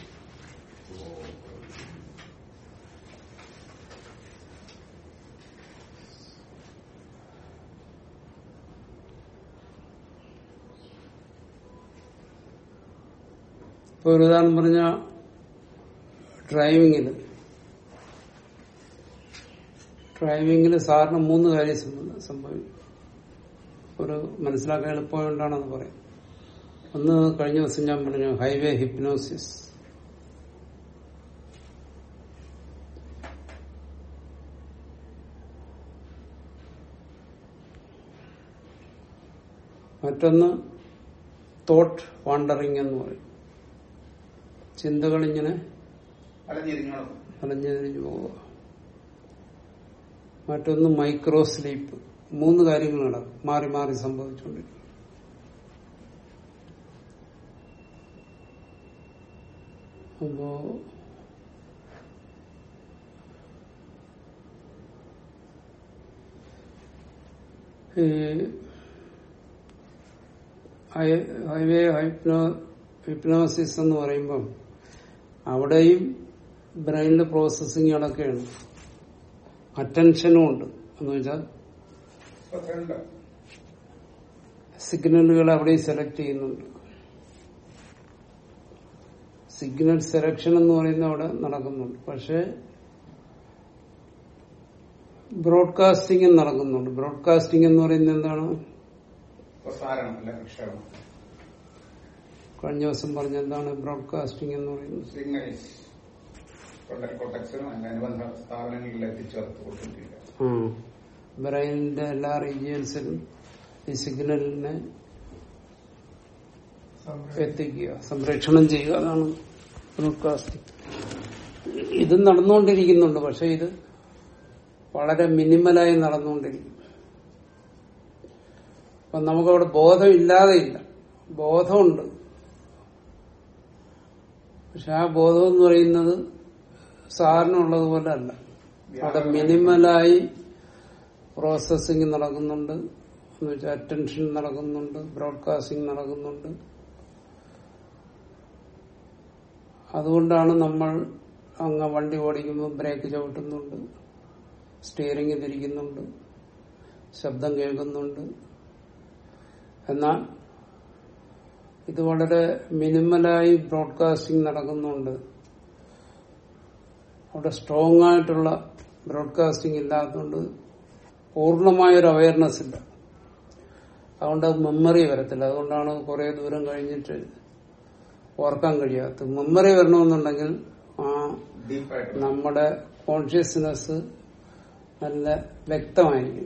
ഇപ്പൊ ഒരു ഉദാഹരണം പറഞ്ഞ ഡ്രൈവിങ്ങിൽ ഡ്രൈവിങ്ങിൽ സാറിന് മൂന്ന് കാര്യം സംഭവ- സംഭവിക്കും ഒരു മനസ്സിലാക്കാൻ എളുപ്പമായിട്ടാണെന്ന് പറയും ഒന്ന് കഴിഞ്ഞ ദിവസം ഞാൻ പറഞ്ഞു ഹൈവേ ഹിപ്നോസിസ് മറ്റൊന്ന് തോട്ട് വാണ്ടറിങ് എന്ന് പറയും ചിന്തകൾ ഇങ്ങനെ അലഞ്ഞിരിഞ്ഞോളും അലഞ്ഞതിരിഞ്ഞു പോവുക മറ്റൊന്ന് മൈക്രോ സ്ലീപ്പ് മൂന്ന് കാര്യങ്ങളാണ് മാറി മാറി സംഭവിച്ചുകൊണ്ടിരിക്കുന്നത് അപ്പോ ഈ ഹൈ- ഹൈവേ ഹൈപ്നോ ഹിപ്നോസിസ് എന്ന് പറയുമ്പം അവിടെയും ബ്രെയിനിൽ പ്രോസസ്സിങ്ങുകളൊക്കെയാണ് അറ്റൻഷനും ഉണ്ട് എന്ന് വെച്ചാൽ പന്ത്രണ്ട് സിഗ്നലുകൾ അവിടെയും സെലക്ട് ചെയ്യുന്നുണ്ട് സിഗ്നൽ സെലക്ഷൻ എന്ന് പറയുന്ന അവിടെ നടക്കുന്നുണ്ട് പക്ഷെ ബ്രോഡ്കാസ്റ്റിംഗ് നടക്കുന്നുണ്ട് ബ്രോഡ്കാസ്റ്റിംഗ് എന്ന് പറയുന്നത് എന്താണ് പ്രസാരണം അല്ല വിക്ഷേപണം കഴിഞ്ഞ ദിവസം പറഞ്ഞ എന്താണ് ബ്രോഡ്കാസ്റ്റിംഗ് എന്ന് പറയുന്നത് സിഗ്നൽസ് കൊണ്ടൽ കോട്ടക്സിനും അതിന്റെ അനുബന്ധ സ്ഥാപനങ്ങളിൽ എത്തിച്ചേർത്ത് കൊടുത്തിട്ടില്ല ആ ബ്രെയിനിന്റെ എല്ലാ റീജിയൻസിലും ഈ സിഗ്നലിനെ എത്തിക്കുക സംപ്രേഷണം ചെയ്യുക അതാണ് ബ്രോഡ്കാസ്റ്റിംഗ് ഇത് നടന്നുകൊണ്ടിരിക്കുന്നുണ്ട് പക്ഷെ ഇത് വളരെ മിനിമലായി നടന്നുകൊണ്ടിരിക്കും അപ്പൊ നമുക്കവിടെ ബോധമില്ലാതെ ഇല്ല ബോധമുണ്ട് പക്ഷെ ആ ബോധം എന്ന് പറയുന്നത് സാറിനുള്ളതുപോലെ അല്ല അവിടെ മിനിമലായി പ്രോസസ്സിംഗ് നടക്കുന്നുണ്ട് എന്ന് വെച്ചാൽ അറ്റൻഷൻ നടക്കുന്നുണ്ട് ബ്രോഡ്കാസ്റ്റിംഗ് നടക്കുന്നുണ്ട് അതുകൊണ്ടാണ് നമ്മൾ അങ്ങ് വണ്ടി ഓടിക്കുമ്പോൾ ബ്രേക്ക് ചവിട്ടുന്നുണ്ട് സ്റ്റിയറിംഗ് തിരിക്കുന്നുണ്ട് ശബ്ദം കേൾക്കുന്നുണ്ട് എന്നാൽ ഇത് വളരെ മിനിമലായി ബ്രോഡ്കാസ്റ്റിംഗ് നടക്കുന്നുണ്ട് അവിടെ സ്ട്രോങ് ആയിട്ടുള്ള ബ്രോഡ്കാസ്റ്റിംഗ് ഇല്ലാത്തതുകൊണ്ട് പൂർണ്ണമായൊരു അവയർനെസ് ഇല്ല അതുകൊണ്ട് മെമ്മറി വരത്തില്ല അതുകൊണ്ടാണ് കുറെ ദൂരം കഴിഞ്ഞിട്ട് ഓർക്കാൻ കഴിയാത്തത് മെമ്മറി വരണമെന്നുണ്ടെങ്കിൽ ആ ഡീപ്പായിട്ട് നമ്മുടെ കോൺഷ്യസ്നെസ് നല്ല വ്യക്തമായിരിക്കും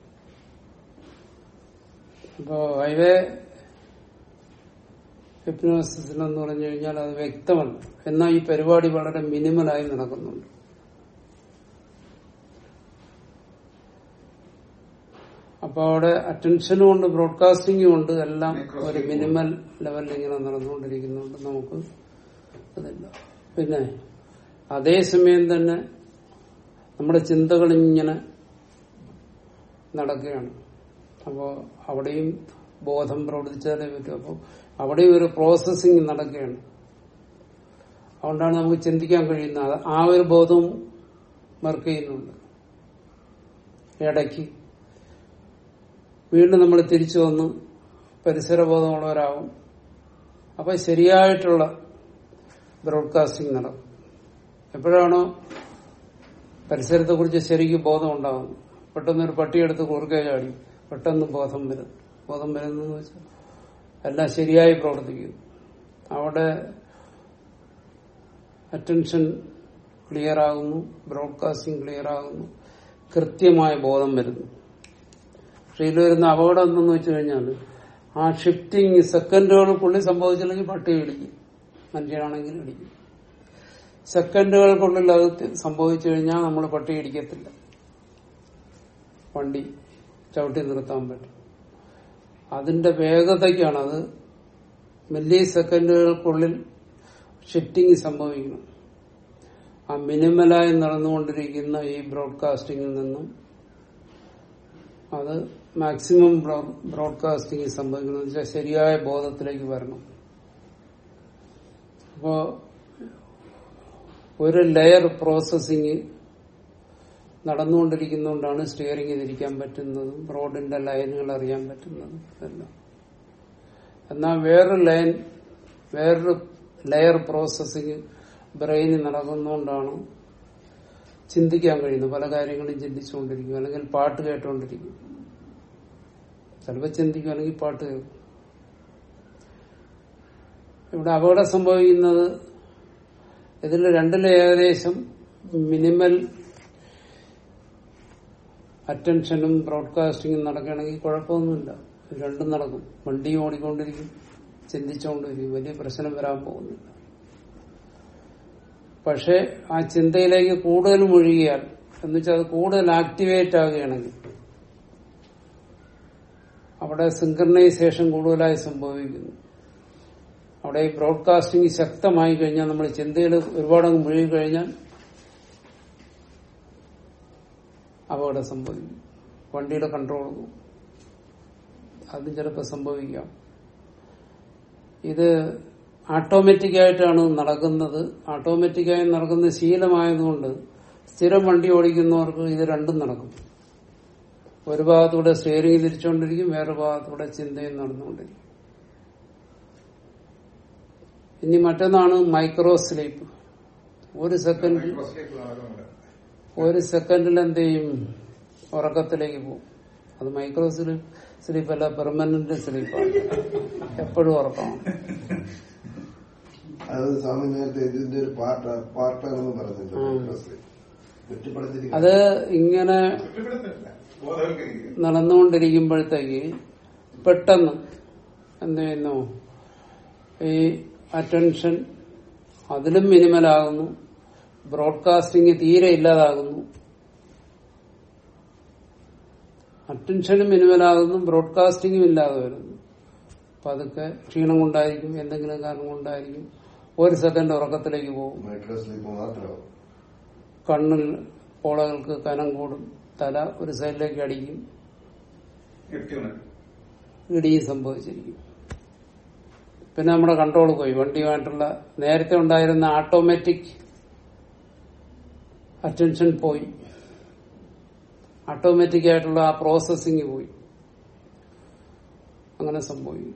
അപ്പോ ഹൈവേ ഹിപ്നോസിസ് എന്ന് പറഞ്ഞു കഴിഞ്ഞാൽ അത് വ്യക്തമല്ല എന്നാൽ ഈ പരിപാടി വളരെ മിനിമലായി നടക്കുന്നുണ്ട് അപ്പൊ അവിടെ അറ്റൻഷനും ഉണ്ട് ബ്രോഡ്കാസ്റ്റിംഗും ഉണ്ട് എല്ലാം ഒരു മിനിമൽ ലെവലിൽ ഇങ്ങനെ നടന്നുകൊണ്ടിരിക്കുന്നുണ്ട് നമുക്ക് അതില്ല പിന്നെ അതേസമയം തന്നെ നമ്മുടെ ചിന്തകൾ ഇങ്ങനെ നടക്കുകയാണ് അപ്പോ അവിടെയും ബോധം പ്രവർത്തിച്ചാലേ പറ്റും അപ്പോൾ അവിടെയും ഒരു പ്രോസസ്സിംഗ് നടക്കുകയാണ് അതുകൊണ്ടാണ് നമുക്ക് ചിന്തിക്കാൻ കഴിയുന്നത് ആ ഒരു ബോധവും വർക്ക് ചെയ്യുന്നുണ്ട് ഇടയ്ക്ക് വീണ്ടും നമ്മൾ തിരിച്ചു വന്ന് പരിസരബോധമുള്ളവരാവും അപ്പൊ ശരിയായിട്ടുള്ള ബ്രോഡ്കാസ്റ്റിംഗ് നടക്കും എപ്പോഴാണോ പരിസരത്തെ കുറിച്ച് ശരിക്കും ബോധം ഉണ്ടാകുന്നു പെട്ടെന്ന് ഒരു പട്ടിയെടുത്ത് കുറുകെ ചാടി പെട്ടെന്ന് ബോധം വരും ബോധം വരുന്നെന്ന് വെച്ചാൽ എല്ലാം ശരിയായി പ്രവർത്തിക്കുന്നു അവിടെ അറ്റൻഷൻ ക്ലിയർ ആകുന്നു ബ്രോഡ്കാസ്റ്റിംഗ് ക്ലിയർ ആകുന്നു കൃത്യമായ ബോധം വരുന്നു പക്ഷെ ഇതിൽ വരുന്ന അപകടം എന്തെന്ന് വെച്ച് കഴിഞ്ഞാൽ ആ ഷിഫ്റ്റിംഗ് സെക്കൻഡുകൾക്കുള്ളിൽ സംഭവിച്ചില്ലെങ്കിൽ പട്ടി ഇടിക്കും മനുഷ്യനാണെങ്കിൽ ഇടിക്കും സെക്കൻഡുകൾക്കുള്ളിൽ അത് സംഭവിച്ചു കഴിഞ്ഞാൽ നമ്മൾ പട്ടി ഇടിക്കത്തില്ല വണ്ടി ചവിട്ടി നിർത്താൻ പറ്റും അതിന്റെ വേഗതയ്ക്കാണ് അത് മില്ലി സെക്കൻഡുകൾക്കുള്ളിൽ ഷിഫ്റ്റിംഗ് സംഭവിക്കണം ആ മിനിമലായി നടന്നുകൊണ്ടിരിക്കുന്ന ഈ ബ്രോഡ്കാസ്റ്റിംഗിൽ നിന്നും അത് മാക്സിമം ബ്രോഡ്കാസ്റ്റിംഗ് സംഭവിക്കണം വെച്ചാൽ ശരിയായ ബോധത്തിലേക്ക് വരണം അപ്പോ ഒരു ലെയർ പ്രോസസ്സിംഗ് നടന്നുകൊണ്ടിരിക്കുന്നതുകൊണ്ടാണ് സ്റ്റിയറിംഗ് തിരിക്കാൻ പറ്റുന്നതും റോഡിന്റെ ലൈനുകൾ അറിയാൻ പറ്റുന്നതും എല്ലാം എന്നാൽ വേറൊരു ലൈൻ വേറൊരു ലെയർ പ്രോസസ്സിംഗ് ബ്രെയിനിൽ നടക്കുന്നതുകൊണ്ടാണ് ചിന്തിക്കാൻ കഴിയുന്നത് പല കാര്യങ്ങളും ചിന്തിച്ചുകൊണ്ടിരിക്കും അല്ലെങ്കിൽ പാട്ട് കേട്ടുകൊണ്ടിരിക്കും ചിലപ്പോൾ ചിന്തിക്കും അല്ലെങ്കിൽ പാട്ട് കേൾക്കും ഇവിടെ അപകടം സംഭവിക്കുന്നത് ഇതിൽ രണ്ടിലും ഏകദേശം മിനിമൽ അറ്റൻഷനും ബ്രോഡ്കാസ്റ്റിംഗും നടക്കുകയാണെങ്കിൽ കുഴപ്പമൊന്നുമില്ല ഇത് രണ്ടും നടക്കും വണ്ടി ഓടിക്കൊണ്ടിരിക്കും ചിന്തിച്ചുകൊണ്ടിരിക്കും വലിയ പ്രശ്നം വരാൻ പോകുന്നില്ല പക്ഷെ ആ ചിന്തയിലേക്ക് കൂടുതൽ മുഴുകിയാൽ എന്ന് വെച്ചാൽ അത് കൂടുതൽ ആക്ടിവേറ്റ് ആകുകയാണെങ്കിൽ അവിടെ സിങ്കർണൈസേഷൻ കൂടുതലായി സംഭവിക്കുന്നു അവിടെ ഈ ബ്രോഡ്കാസ്റ്റിംഗ് ശക്തമായി കഴിഞ്ഞാൽ നമ്മൾ ചിന്തയിൽ ഒരുപാടങ്ങ് മുഴുകി കഴിഞ്ഞാൽ അപകടം സംഭവിക്കും വണ്ടിയുടെ കൺട്രോൾ പോകും അതും ചിലപ്പോൾ സംഭവിക്കാം ഇത് ഓട്ടോമാറ്റിക് ആയിട്ടാണ് നടക്കുന്നത് ഓട്ടോമാറ്റിക്കായി നടക്കുന്ന ശീലമായതുകൊണ്ട് സ്ഥിരം വണ്ടി ഓടിക്കുന്നവർക്ക് ഇത് രണ്ടും നടക്കും ഒരു ഭാഗത്തൂടെ സ്റ്റിയറിംഗ് തിരിച്ചുകൊണ്ടിരിക്കും വേറെ ഭാഗത്തൂടെ ചിന്തയും നടന്നുകൊണ്ടിരിക്കും ഇനി മറ്റൊന്നാണ് മൈക്രോ സ്ലീപ്പ് ഒരു സെക്കൻഡ് ഒരു സെക്കൻഡിൽ എന്ത് ചെയ്യും ഉറക്കത്തിലേക്ക് പോകും അത് മൈക്രോ സ്ലീപ്പ് സ്ലീപ്പ് അല്ല പെർമനന്റ് സ്ലീപ്പാണ് എപ്പോഴും ഉറക്കമാണ് അത് സ്വാമി നേരത്തെ ഇതിന്റെ ഒരു പാർട്ട് പാർട്ടാണെന്ന് പറഞ്ഞില്ല ഉം. കുറ്റപ്പെടുത്തിരിക്കുന്നു അത് ഇങ്ങനെ കുറ്റപ്പെടുത്തല്ല ബോധവൽക്കരിക്കുക നടന്നുകൊണ്ടിരിക്കുമ്പോഴത്തേക്ക് പെട്ടെന്ന് എന്ത് ചെയ്യുന്നു ഈ അറ്റൻഷൻ അതിലും മിനിമലാകുന്നു ബ്രോഡ്കാസ്റ്റിംഗ് തീരെ ഇല്ലാതാകുന്നു അറ്റൻഷനും മിനിമലാകുന്നു ബ്രോഡ്കാസ്റ്റിംഗും ഇല്ലാതെ വരുന്നു അപ്പൊ അതൊക്കെ ക്ഷീണം കൊണ്ടായിരിക്കും എന്തെങ്കിലും കാരണം കൊണ്ടായിരിക്കും ഒരു സെക്കൻഡ് ഉറക്കത്തിലേക്ക് പോകും മൈക്രോ സ്ലീപ്പ് മാത്രമാവും കണ്ണിൽ പോളകൾക്ക് കനം കൂടും തല ഒരു സൈഡിലേക്ക് അടിക്കും യുക്തിയുണരും ഇടിയും സംഭവിച്ചിരിക്കും പിന്നെ നമ്മുടെ കൺട്രോൾ പോയി വണ്ടിയുമായിട്ടുള്ള നേരത്തെ ഉണ്ടായിരുന്ന ഓട്ടോമാറ്റിക് അറ്റൻഷൻ പോയി ഓട്ടോമാറ്റിക് ആയിട്ടുള്ള ആ പ്രോസസ്സിങ് പോയി അങ്ങനെ സംഭവിക്കും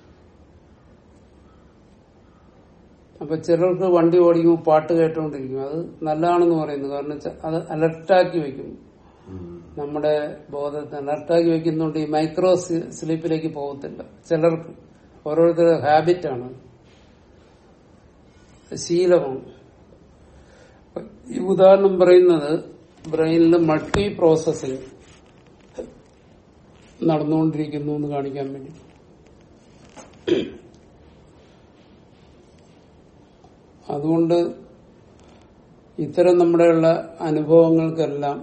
അപ്പൊ ചിലർക്ക് വണ്ടി ഓടിക്കുമ്പോൾ പാട്ട് കേട്ടുകൊണ്ടിരിക്കും അത് നല്ലതാണെന്ന് പറയുന്നു കാരണം വെച്ചാ അത് അലർട്ടാക്കി വെക്കും നമ്മുടെ ബോധത്തെ അലർട്ടാക്കി വെക്കുന്നുണ്ട് ഈ മൈക്രോ സ് സ്ലീപ്പിലേക്ക് പോകത്തില്ല ചിലർക്ക് ഓരോരുത്തരുടെ ഹാബിറ്റാണ് ശീലമാണ് അപ്പൊ ഈ ഉദാഹരണം പറയുന്നത് ബ്രെയിനിൽ മൾട്ടി പ്രോസസ്സിംഗ് നടന്നുകൊണ്ടിരിക്കുന്നു എന്ന് കാണിക്കാൻ വേണ്ടി അതുകൊണ്ട് ഇത്തരം നമ്മുടെയുള്ള അനുഭവങ്ങൾക്കെല്ലാം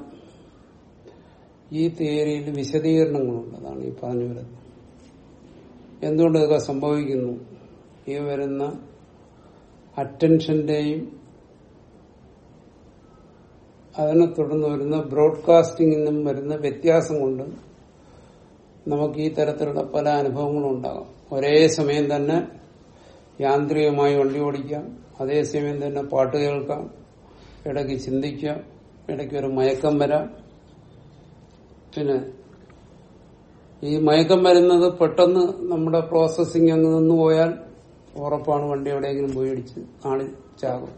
ഈ തിയറിയിൽ വിശദീകരണങ്ങളുണ്ട് അതാണ് ഈ പറഞ്ഞു വരുന്നത് എന്തുകൊണ്ട് ഇതൊക്കെ സംഭവിക്കുന്നു ഈ വരുന്ന അറ്റൻഷന്റെയും അതിനെ തുടർന്ന് വരുന്ന ബ്രോഡ്കാസ്റ്റിംഗിൽ നിന്നും വരുന്ന വ്യത്യാസം കൊണ്ട് നമുക്ക് ഈ തരത്തിലുള്ള പല അനുഭവങ്ങളും ഉണ്ടാകാം ഒരേ സമയം തന്നെ യാന്ത്രികമായി വണ്ടി ഓടിക്കാം അതേസമയം തന്നെ പാട്ട് കേൾക്കാം ഇടയ്ക്ക് ചിന്തിക്കാം ഇടയ്ക്ക് ഒരു മയക്കം വരാം പിന്നെ ഈ മയക്കം വരുന്നത് പെട്ടെന്ന് നമ്മുടെ പ്രോസസ്സിംഗ് അങ്ങ് നിന്ന് പോയാൽ ഉറപ്പാണ് വണ്ടി എവിടെയെങ്കിലും പോയി ഇടിച്ച് ആളി ചാകും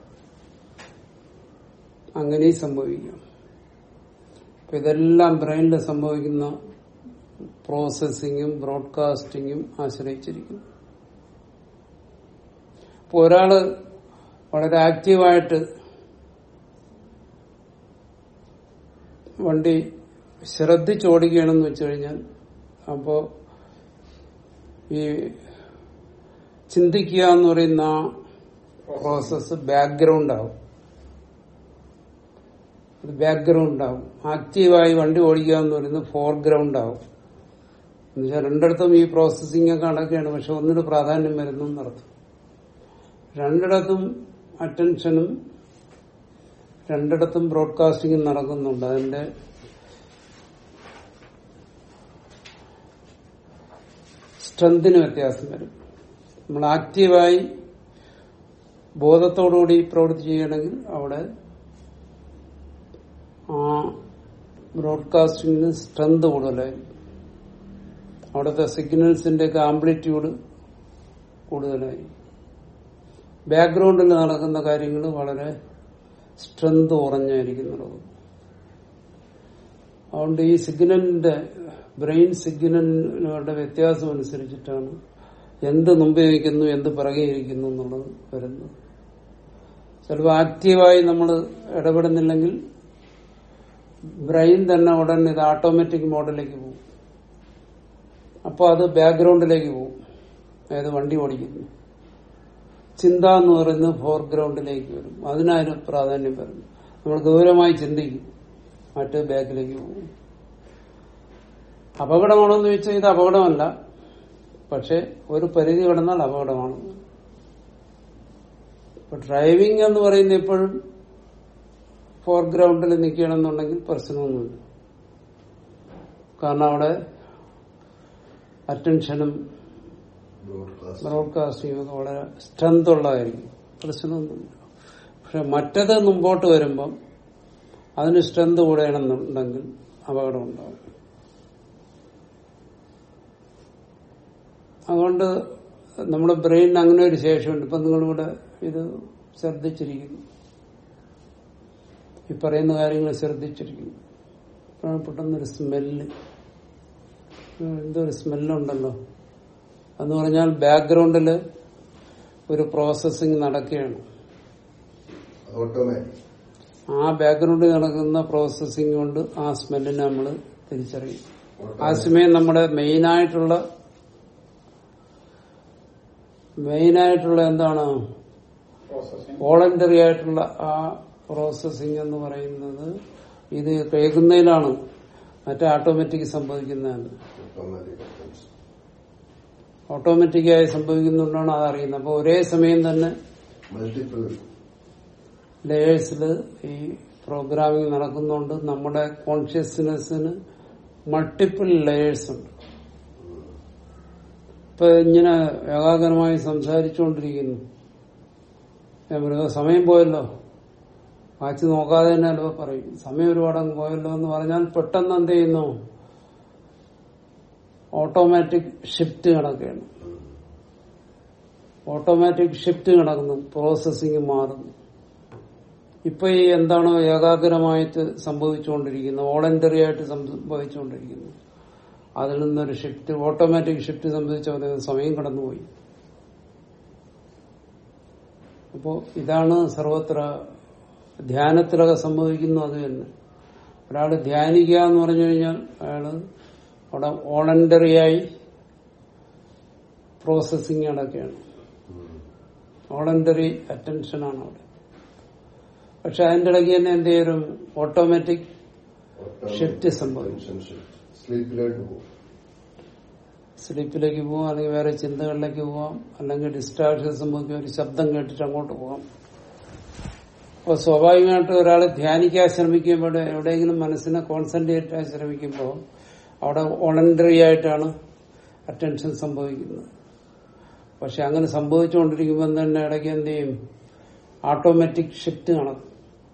അങ്ങനെയും സംഭവിക്കാം അപ്പൊ ഇതെല്ലാം ബ്രെയിനിൽ സംഭവിക്കുന്ന പ്രോസസ്സിങ്ങും ബ്രോഡ്കാസ്റ്റിങ്ങും ആശ്രയിച്ചിരിക്കുന്നു ഇപ്പൊ ഒരാള് വളരെ ആക്റ്റീവായിട്ട് വണ്ടി ശ്രദ്ധിച്ചോടിക്കുകയാണെന്ന് വെച്ചു കഴിഞ്ഞാൽ അപ്പോ ഈ ചിന്തിക്കുക എന്ന് പറയുന്ന ആ പ്രോസസ് ബാക്ക്ഗ്രൗണ്ട് ആവും അത് ബാക്ക്ഗ്രൗണ്ട് ആവും ആക്റ്റീവായി വണ്ടി ഓടിക്കുക എന്ന് പറയുന്നത് ഫോർഗ്രൗണ്ട് ആവും എന്നുവെച്ചാൽ രണ്ടിടത്തും ഈ പ്രോസസ്സിംഗ് ഒക്കെ നടക്കുകയാണ് പക്ഷെ ഒന്നിന് പ്രാധാന്യം വരുന്നു എന്നർത്ഥം രണ്ടിടത്തും അറ്റൻഷനും രണ്ടിടത്തും ബ്രോഡ്കാസ്റ്റിംഗും നടക്കുന്നുണ്ട് അതിന്റെ സ്ട്രെങ്തിന് വ്യത്യാസം വരും നമ്മൾ ആക്റ്റീവായി ബോധത്തോടുകൂടി പ്രവൃത്തി ചെയ്യണമെങ്കിൽ അവിടെ ആ ബ്രോഡ്കാസ്റ്റിംഗിന് സ്ട്രെങ്ത് കൂടുതലായിരിക്കും അവിടുത്തെ സിഗ്നൽസിന്റെ ഒക്കെ ആംപ്ലിറ്റ്യൂഡ് കൂടുതലായി ബാക്ക്ഗ്രൗണ്ടിൽ നടക്കുന്ന കാര്യങ്ങൾ വളരെ സ്ട്രെങ്ത് കുറഞ്ഞായിരിക്കുന്നുള്ളത് അതുകൊണ്ട് ഈ സിഗ്നലിന്റെ ബ്രെയിൻ സിഗ്നലുകളുടെ വ്യത്യാസം അനുസരിച്ചിട്ടാണ് എന്ത് മുമ്പേ ഇരിക്കുന്നു എന്ത് പിറകെ ഇരിക്കുന്നു എന്നുള്ളത് വരുന്നത് ചിലപ്പോൾ ആക്റ്റീവായി നമ്മൾ ഇടപെടുന്നില്ലെങ്കിൽ ബ്രെയിൻ തന്നെ ഉടൻ ഇത് ഓട്ടോമാറ്റിക് മോഡിലേക്ക് പോകും അപ്പോൾ അത് ബാക്ക്ഗ്രൗണ്ടിലേക്ക് പോകും അതായത് വണ്ടി ഓടിക്കുന്നു ചിന്ത എന്ന് പറയുന്നത് ഫോർഗ്രൗണ്ടിലേക്ക് വരും അതിനൊരു പ്രാധാന്യം വരുന്നു നമ്മൾ ഗൗരവമായി ചിന്തിക്കും മറ്റ് ബാക്കിലേക്ക് പോകും അപകടമാണോ എന്ന് ചോദിച്ചാൽ ഇത് അപകടമല്ല പക്ഷെ ഒരു പരിധി കടന്നാൽ അപകടമാണ് ഇപ്പൊ ഡ്രൈവിംഗ് എന്ന് പറയുന്നത് എപ്പോഴും ഫോർഗ്രൗണ്ടിൽ നിൽക്കുകയാണെന്നുണ്ടെങ്കിൽ പ്രശ്നമൊന്നുമില്ല കാരണം അവിടെ അറ്റൻഷനും ബ്രോഡ്കാസ്റ്റ് ബ്രോഡ്കാസ്റ്റിംഗ് ഒക്കെ വളരെ സ്ട്രെങ്ത് ഉള്ളതായിരിക്കും പ്രശ്നമൊന്നുമില്ല പക്ഷെ മറ്റത് മുമ്പോട്ട് വരുമ്പം അതിന് സ്ട്രെങ്ത് കൂടെയാണെന്നുണ്ടെങ്കിൽ അപകടം ഉണ്ടാവും അതുകൊണ്ട് നമ്മുടെ ബ്രെയിനിന് അങ്ങനെ ഒരു ശേഷമുണ്ട് ഇപ്പൊ നിങ്ങളിവിടെ ഇത് ശ്രദ്ധിച്ചിരിക്കുന്നു ഈ പറയുന്ന കാര്യങ്ങൾ ശ്രദ്ധിച്ചിരിക്കുന്നു അപ്പോഴാണ് പെട്ടെന്നൊരു സ്മെല്ല് എന്തോ ഒരു സ്മെല്ലുണ്ടല്ലോ എന്ന് പറഞ്ഞാൽ ബാക്ക്ഗ്രൗണ്ടില് ഒരു പ്രോസസ്സിംഗ് നടക്കുകയാണ് ഓട്ടോമാറ്റിക് ആ ബാക്ക്ഗ്രൗണ്ടിൽ നടക്കുന്ന പ്രോസസ്സിംഗ് കൊണ്ട് ആ സ്മെല്ലിനെ നമ്മൾ തിരിച്ചറിയും ആ സമയം നമ്മുടെ മെയിനായിട്ടുള്ള മെയിനായിട്ടുള്ള എന്താണ് പ്രോസസ്സിംഗ് വോളണ്ടറി ആയിട്ടുള്ള ആ പ്രോസസ്സിംഗ് എന്ന് പറയുന്നത് ഇത് കേൾക്കുന്നതിലാണ് മറ്റേ ഓട്ടോമാറ്റിക് സംഭവിക്കുന്നതാണ് ഓട്ടോമാറ്റിക് ഓട്ടോമാറ്റിക്കായി സംഭവിക്കുന്നുണ്ടാണ് അത് അറിയുന്നത് അപ്പൊ ഒരേ സമയം തന്നെ മൾട്ടിപ്പിൾ ലേയേഴ്സിൽ ഈ പ്രോഗ്രാമിംഗ് നടക്കുന്നുണ്ട് നമ്മുടെ കോൺഷ്യസ്നെസ്സിന് മൾട്ടിപ്പിൾ ലേയേഴ്സ് ഉണ്ട് ഇപ്പൊ ഇങ്ങനെ ഏകാഗ്രമായി സംസാരിച്ചുകൊണ്ടിരിക്കുന്നു ഞാൻ പറയുക സമയം പോയല്ലോ വാച്ച് നോക്കാതെ തന്നെ അല്ലോ പറയും സമയം ഒരുപാട് അങ്ങ് പോയല്ലോ എന്ന് പറഞ്ഞാൽ പെട്ടെന്ന് എന്ത് ചെയ്യുന്നു ഓട്ടോമാറ്റിക് ഷിഫ്റ്റ് കണക്കുകയാണ് ഓട്ടോമാറ്റിക് ഷിഫ്റ്റ് നടക്കുന്നു പ്രോസസ്സിംഗ് മാറുന്നു ഇപ്പൊ ഈ എന്താണോ ഏകാഗ്രമായിട്ട് സംഭവിച്ചുകൊണ്ടിരിക്കുന്നത് വോളണ്ടറി ആയിട്ട് സംഭവിച്ചുകൊണ്ടിരിക്കുന്നത് അതിൽ നിന്നൊരു ഷിഫ്റ്റ് ഓട്ടോമാറ്റിക് ഷിഫ്റ്റ് സംഭവിച്ച പോലെ സമയം കടന്നുപോയി അപ്പോ ഇതാണ് സർവത്ര ധ്യാനത്തിലൊക്കെ സംഭവിക്കുന്നു അത് തന്നെ ഒരാൾ ധ്യാനിക്കുക എന്ന് പറഞ്ഞു കഴിഞ്ഞാൽ അയാള് അവിടെ വോളണ്ടറിയായി പ്രോസസ്സിംഗ് നടക്കുകയാണ് വോളണ്ടറി അറ്റൻഷനാണ് അവിടെ പക്ഷെ അതിന്റെ ഇടയ്ക്ക് തന്നെ എന്ത് ചെയ്യും ഓട്ടോമാറ്റിക് ഷിഫ്റ്റ് സംഭവിക്കും സ്ലീപ്പിലോട്ട് പോകും സ്ലീപ്പിലേക്ക് പോവാം അല്ലെങ്കിൽ വേറെ ചിന്തകളിലേക്ക് പോവാം അല്ലെങ്കിൽ ഡിസ്ട്രാക്ഷൻ സംഭവിക്കും ഒരു ശബ്ദം കേട്ടിട്ട് അങ്ങോട്ട് പോവാം അപ്പോൾ സ്വാഭാവികമായിട്ട് ഒരാൾ ധ്യാനിക്കാൻ ശ്രമിക്കുമ്പോൾ എവിടെയെങ്കിലും മനസ്സിനെ കോൺസെൻട്രേറ്റ് ചെയ്യാൻ ശ്രമിക്കുമ്പോൾ അവിടെ വോളണ്ടറി ആയിട്ടാണ് അറ്റൻഷൻ സംഭവിക്കുന്നത് പക്ഷെ അങ്ങനെ സംഭവിച്ചുകൊണ്ടിരിക്കുമ്പോൾ തന്നെ ഇടയ്ക്ക് എന്ത് ചെയ്യും ഓട്ടോമാറ്റിക് ഷിഫ്റ്റ് നടക്കും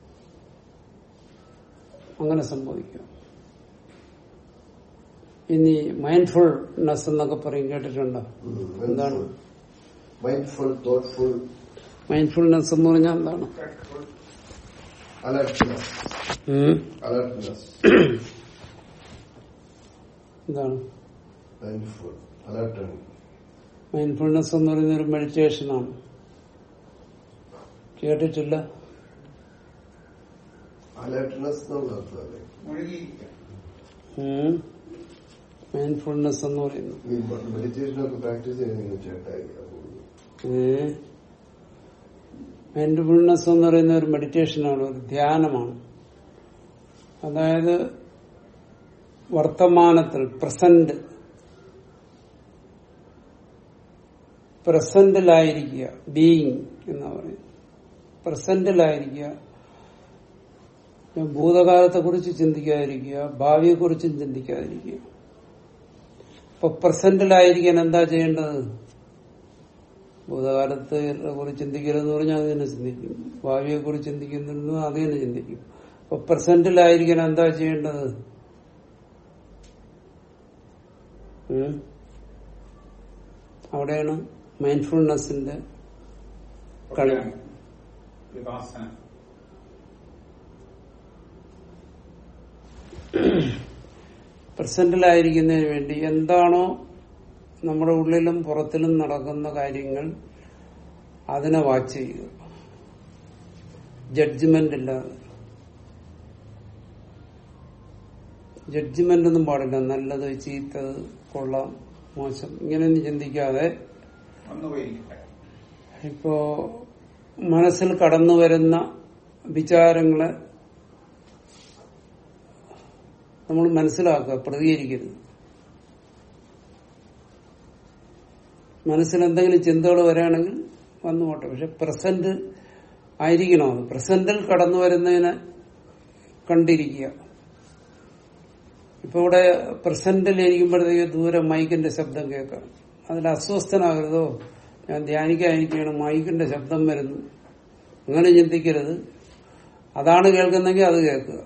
അങ്ങനെ സംഭവിക്കും ഇനി മൈൻഡ്ഫുൾനെസ് എന്നൊക്കെ പറയും കേട്ടിട്ടുണ്ടോ എന്താണ് മൈൻഡ്ഫുൾ തോട്ട്ഫുൾ മൈൻഡ്ഫുൾനെസ് എന്ന് പറഞ്ഞാൽ എന്താണ് അലർട്ട്നെസ് ഉം? അലർട്ട്നെസ് എന്താണ് മൈൻഡ്ഫുൾ അലർട്ട് മൈൻഡ്ഫുൾനെസ് എന്ന് പറയുന്ന ഒരു മെഡിറ്റേഷനാണ് കേട്ടിട്ടില്ല അലർട്ട്നെസ് എന്നുള്ള അർത്ഥമല്ലേ മുഴുകിയിരിക്കുക മൈൻഡ്ഫുൾനെസ് എന്ന് പറയുന്നു ഈ മെഡിറ്റേഷൻ ഒക്കെ പ്രാക്ടീസ് ചെയ്യുന്ന ചേട്ടായി മൈൻഡ്ഫുൾനെസ് എന്ന് പറയുന്ന ഒരു മെഡിറ്റേഷനാണ് ഒരു ധ്യാനമാണ് അതായത് വർത്തമാനത്തിൽ പ്രസന്റ് പ്രസന്റിലായിരിക്കുക ബീയിങ് എന്ന് പറയും പ്രസന്റിലായിരിക്കുക ഭൂതകാലത്തെ കുറിച്ച് ചിന്തിക്കാതിരിക്കുക ഭാവിയെ കുറിച്ചും ചിന്തിക്കാതിരിക്കുക ഇപ്പൊ പ്രസന്റിലായിരിക്കാൻ എന്താ ചെയ്യേണ്ടത് ഭൂതകാലത്തെ കുറിച്ച് ചിന്തിക്കരുതെന്ന് പറഞ്ഞാൽ അത് തന്നെ ചിന്തിക്കും ഭാവിയെ കുറിച്ച് ചിന്തിക്കുന്നു അത് തന്നെ ചിന്തിക്കും അപ്പൊ പ്രസന്റിലായിരിക്കാൻ എന്താ ചെയ്യേണ്ടത് ഉം? അവിടെയാണ് മൈൻഡ്ഫുൾനെസിന്റെ കളി വിപാസന പ്രസന്റിലായിരിക്കുന്നതിന് വേണ്ടി എന്താണോ നമ്മുടെ ഉള്ളിലും പുറത്തിലും നടക്കുന്ന കാര്യങ്ങൾ അതിനെ വാച്ച് ചെയ്യുക ജഡ്ജ്മെന്റ് ഇല്ലാതെ ജഡ്ജ്മെന്റ് ഒന്നും പാടില്ല നല്ലത് ചീത്തത് കൊള്ളാം മോശം ഇങ്ങനെയൊന്നും ചിന്തിക്കാതെ ഒന്ന് പോയിരിക്കട്ടെ ഇപ്പോ മനസ്സിൽ കടന്നു വരുന്ന വിചാരങ്ങളെ നമ്മൾ മനസ്സിലാക്കുക പ്രതികരിക്കരുത് മനസ്സിൽ എന്തെങ്കിലും ചിന്തകൾ വരികയാണെങ്കിൽ വന്നു പോട്ടെ പക്ഷെ പ്രസന്റ് ആയിരിക്കണോ അത് പ്രസന്റിൽ കടന്നു വരുന്നതിനെ കണ്ടിരിക്കുക ഇപ്പൊ ഇവിടെ പ്രസന്റിൽ ഇരിക്കുമ്പോഴത്തേക്ക് ദൂരെ മൈക്കിന്റെ ശബ്ദം കേൾക്കാം അതിൽ അസ്വസ്ഥനാകരുതോ ഞാൻ ധ്യാനിക്കാതിരിക്കുകയാണ് മൈക്കിന്റെ ശബ്ദം വരുന്നു അങ്ങനെ ചിന്തിക്കരുത് അതാണ് കേൾക്കുന്നെങ്കിൽ അത് കേൾക്കുക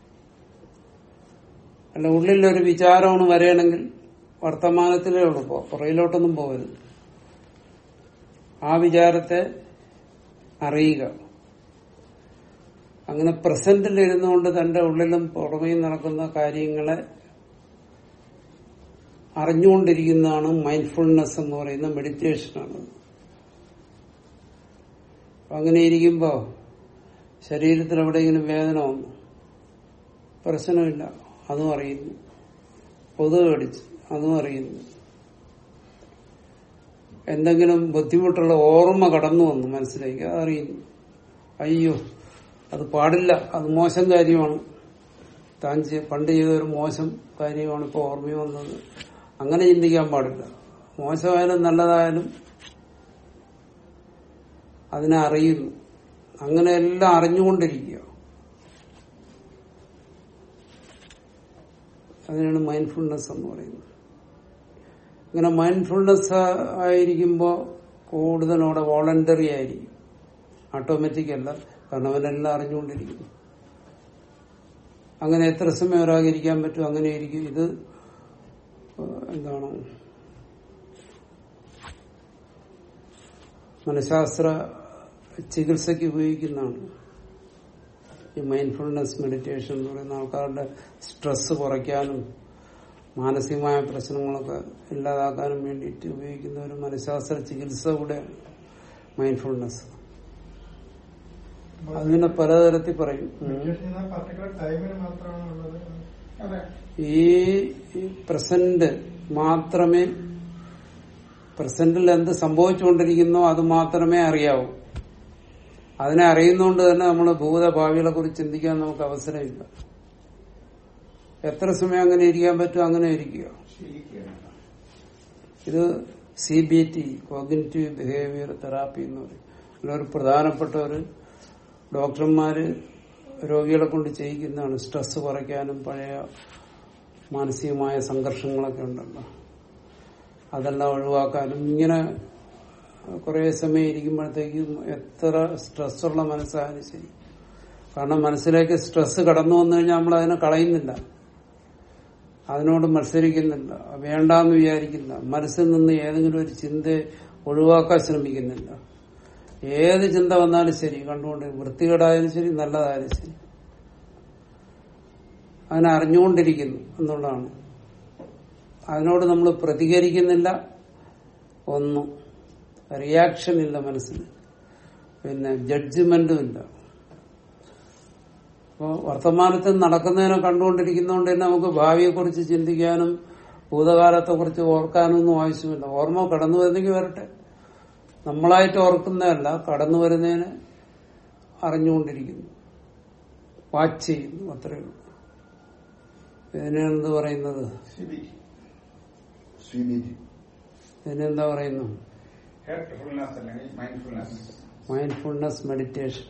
അല്ല ഉള്ളിലൊരു വിചാരമാണ് വരികയാണെങ്കിൽ വർത്തമാനത്തിലേ ഉള്ളൂ പോ- പുറയിലോട്ടൊന്നും പോകരുത് ആ വിചാരത്തെ അറിയുക അങ്ങനെ പ്രസന്റിൽ ഇരുന്നുകൊണ്ട് തന്റെ ഉള്ളിലും പുറമേയും നടക്കുന്ന കാര്യങ്ങളെ അറിഞ്ഞുകൊണ്ടിരിക്കുന്നതാണ് മൈൻഡ്ഫുൾനെസ് എന്ന് പറയുന്ന മെഡിറ്റേഷനാണ് അപ്പൊ അങ്ങനെ ഇരിക്കുമ്പോ ശരീരത്തിൽ എവിടെയെങ്കിലും വേദന വന്നു പ്രശ്നമില്ല അതും അറിയുന്നു കൊതുക് കടിച്ചു അതും അറിയുന്നു എന്തെങ്കിലും ബുദ്ധിമുട്ടുള്ള ഓർമ്മ കടന്നു വന്നു മനസ്സിലേക്ക് അത് അറിയുന്നു അയ്യോ അത് പാടില്ല അത് മോശം കാര്യമാണ് താൻ ചെയ്യ- പണ്ട് ചെയ്ത ഒരു മോശം കാര്യമാണ് ഇപ്പൊ ഓർമ്മ വന്നത് അങ്ങനെ ചിന്തിക്കാൻ പാടില്ല മോശമായാലും നല്ലതായാലും അതിനെ അറിയുന്നു അങ്ങനെ എല്ലാം അറിഞ്ഞുകൊണ്ടിരിക്കുക അതിനാണ് മൈൻഡ്ഫുൾനെസ് എന്ന് പറയുന്നത് ഇങ്ങനെ മൈൻഡ്ഫുൾനെസ് ആയിരിക്കുമ്പോൾ കൂടുതലോടെ വോളണ്ടറി ആയിരിക്കും ഓട്ടോമാറ്റിക് അല്ല കാരണം അവനെല്ലാം അറിഞ്ഞുകൊണ്ടിരിക്കുന്നു അങ്ങനെ എത്ര സമയം ഒരാൾക്ക് ഇരിക്കാൻ പറ്റും അങ്ങനെ ഇരിക്കും ഇത് ഏഹ്, എന്താണ് മനഃശാസ്ത്ര ചികിത്സയ്ക്ക് ഉപയോഗിക്കുന്നതാണ് ഈ മൈൻഡ്ഫുൾനെസ് മെഡിറ്റേഷൻ എന്ന് പറയുന്ന ആൾക്കാരുടെ സ്ട്രെസ് കുറയ്ക്കാനും മാനസികമായ പ്രശ്നങ്ങളൊക്കെ ഇല്ലാതാക്കാനും വേണ്ടിയിട്ട് ഉപയോഗിക്കുന്ന ഒരു മനഃശാസ്ത്ര ചികിത്സ കൂടെയാണ് മൈൻഡ്ഫുൾനെസ് അതിനെ പലതരത്തിൽ പറയും ഉം. മെഡിറ്റേഷൻ പർട്ടിക്കുലർ ടൈമിന് മാത്രമാണ് ഉള്ളത് അതെ ഈ പ്രസന്റ് മാത്രമേ പ്രസന്റിൽ എന്ത് സംഭവിച്ചുകൊണ്ടിരിക്കുന്നോ അത് മാത്രമേ അറിയാവൂ അതിനെ അറിയുന്നതുകൊണ്ട് തന്നെ നമ്മൾ ഭൂതഭാവികളെ കുറിച്ച് ചിന്തിക്കാൻ നമുക്ക് അവസരമില്ല എത്ര സമയം അങ്ങനെ ഇരിക്കാൻ പറ്റും അങ്ങനെ ഇരിക്കുക ശീലിക്കുകയാണ് ഇത് C B T cognitive behaviour therapy എന്ന് പറയും അതിലൊരു പ്രധാനപ്പെട്ട ഒരു ഡോക്ടർമാര് രോഗികളെ കൊണ്ട് ചെയ്യിക്കുന്നതാണ് സ്ട്രെസ് കുറയ്ക്കാനും പഴയ മാനസികമായ സംഘർഷങ്ങളൊക്കെ ഉണ്ടല്ലോ അതെല്ലാം ഒഴിവാക്കാനും ഇങ്ങനെ കുറെ സമയം ഇരിക്കുമ്പോഴത്തേക്കും എത്ര സ്ട്രെസ്സുള്ള മനസ്സായാലും ശരി കാരണം മനസ്സിലേക്ക് സ്ട്രെസ് കടന്നു വന്നു കഴിഞ്ഞാൽ നമ്മൾ അതിനെ കളയുന്നില്ല അതിനോട് മത്സരിക്കുന്നില്ല വേണ്ടാന്ന് വിചാരിക്കില്ല മനസ്സിൽ നിന്ന് ഏതെങ്കിലും ഒരു ചിന്ത ഒഴിവാക്കാൻ ശ്രമിക്കുന്നില്ല ഏത് ചിന്ത വന്നാലും ശരി കണ്ടുകൊണ്ട് വൃത്തികേടായാലും ശരി നല്ലതായാലും ശരി അതിനെ അറിഞ്ഞുകൊണ്ടിരിക്കുന്നു എന്നുള്ളതാണ് അതിനോട് നമ്മൾ പ്രതികരിക്കുന്നില്ല ഒന്നും റിയാക്ഷൻ ഇല്ല മനസ്സിന് പിന്നെ ജഡ്ജ്മെന്റും ഇല്ല അപ്പോൾ വർത്തമാനത്തിൽ നടക്കുന്നതിനെ കണ്ടുകൊണ്ടിരിക്കുന്നതുകൊണ്ട് തന്നെ നമുക്ക് ഭാവിയെക്കുറിച്ച് ചിന്തിക്കാനും ഭൂതകാലത്തെക്കുറിച്ച് ഓർക്കാനും ഒന്നും ആവശ്യമില്ല ഓർമ്മ കടന്നു വരുന്നെങ്കിൽ വരട്ടെ നമ്മളായിട്ട് ഓർക്കുന്നതല്ല കടന്നു വരുന്നതിന് അറിഞ്ഞുകൊണ്ടിരിക്കുന്നു വാച്ച് ചെയ്യുന്നു അത്രയേ ഉള്ളൂ ഇതിനെന്ത് പറയുന്നത് സ്വീകരിക്കും ഇതിനെന്താ പറയുന്നു ഹെൽപ്ഫുൾനെസ് അല്ലെങ്കിൽ മൈൻഡ്ഫുൾനെസ് മൈൻഡ്ഫുൾനെസ് മെഡിറ്റേഷൻ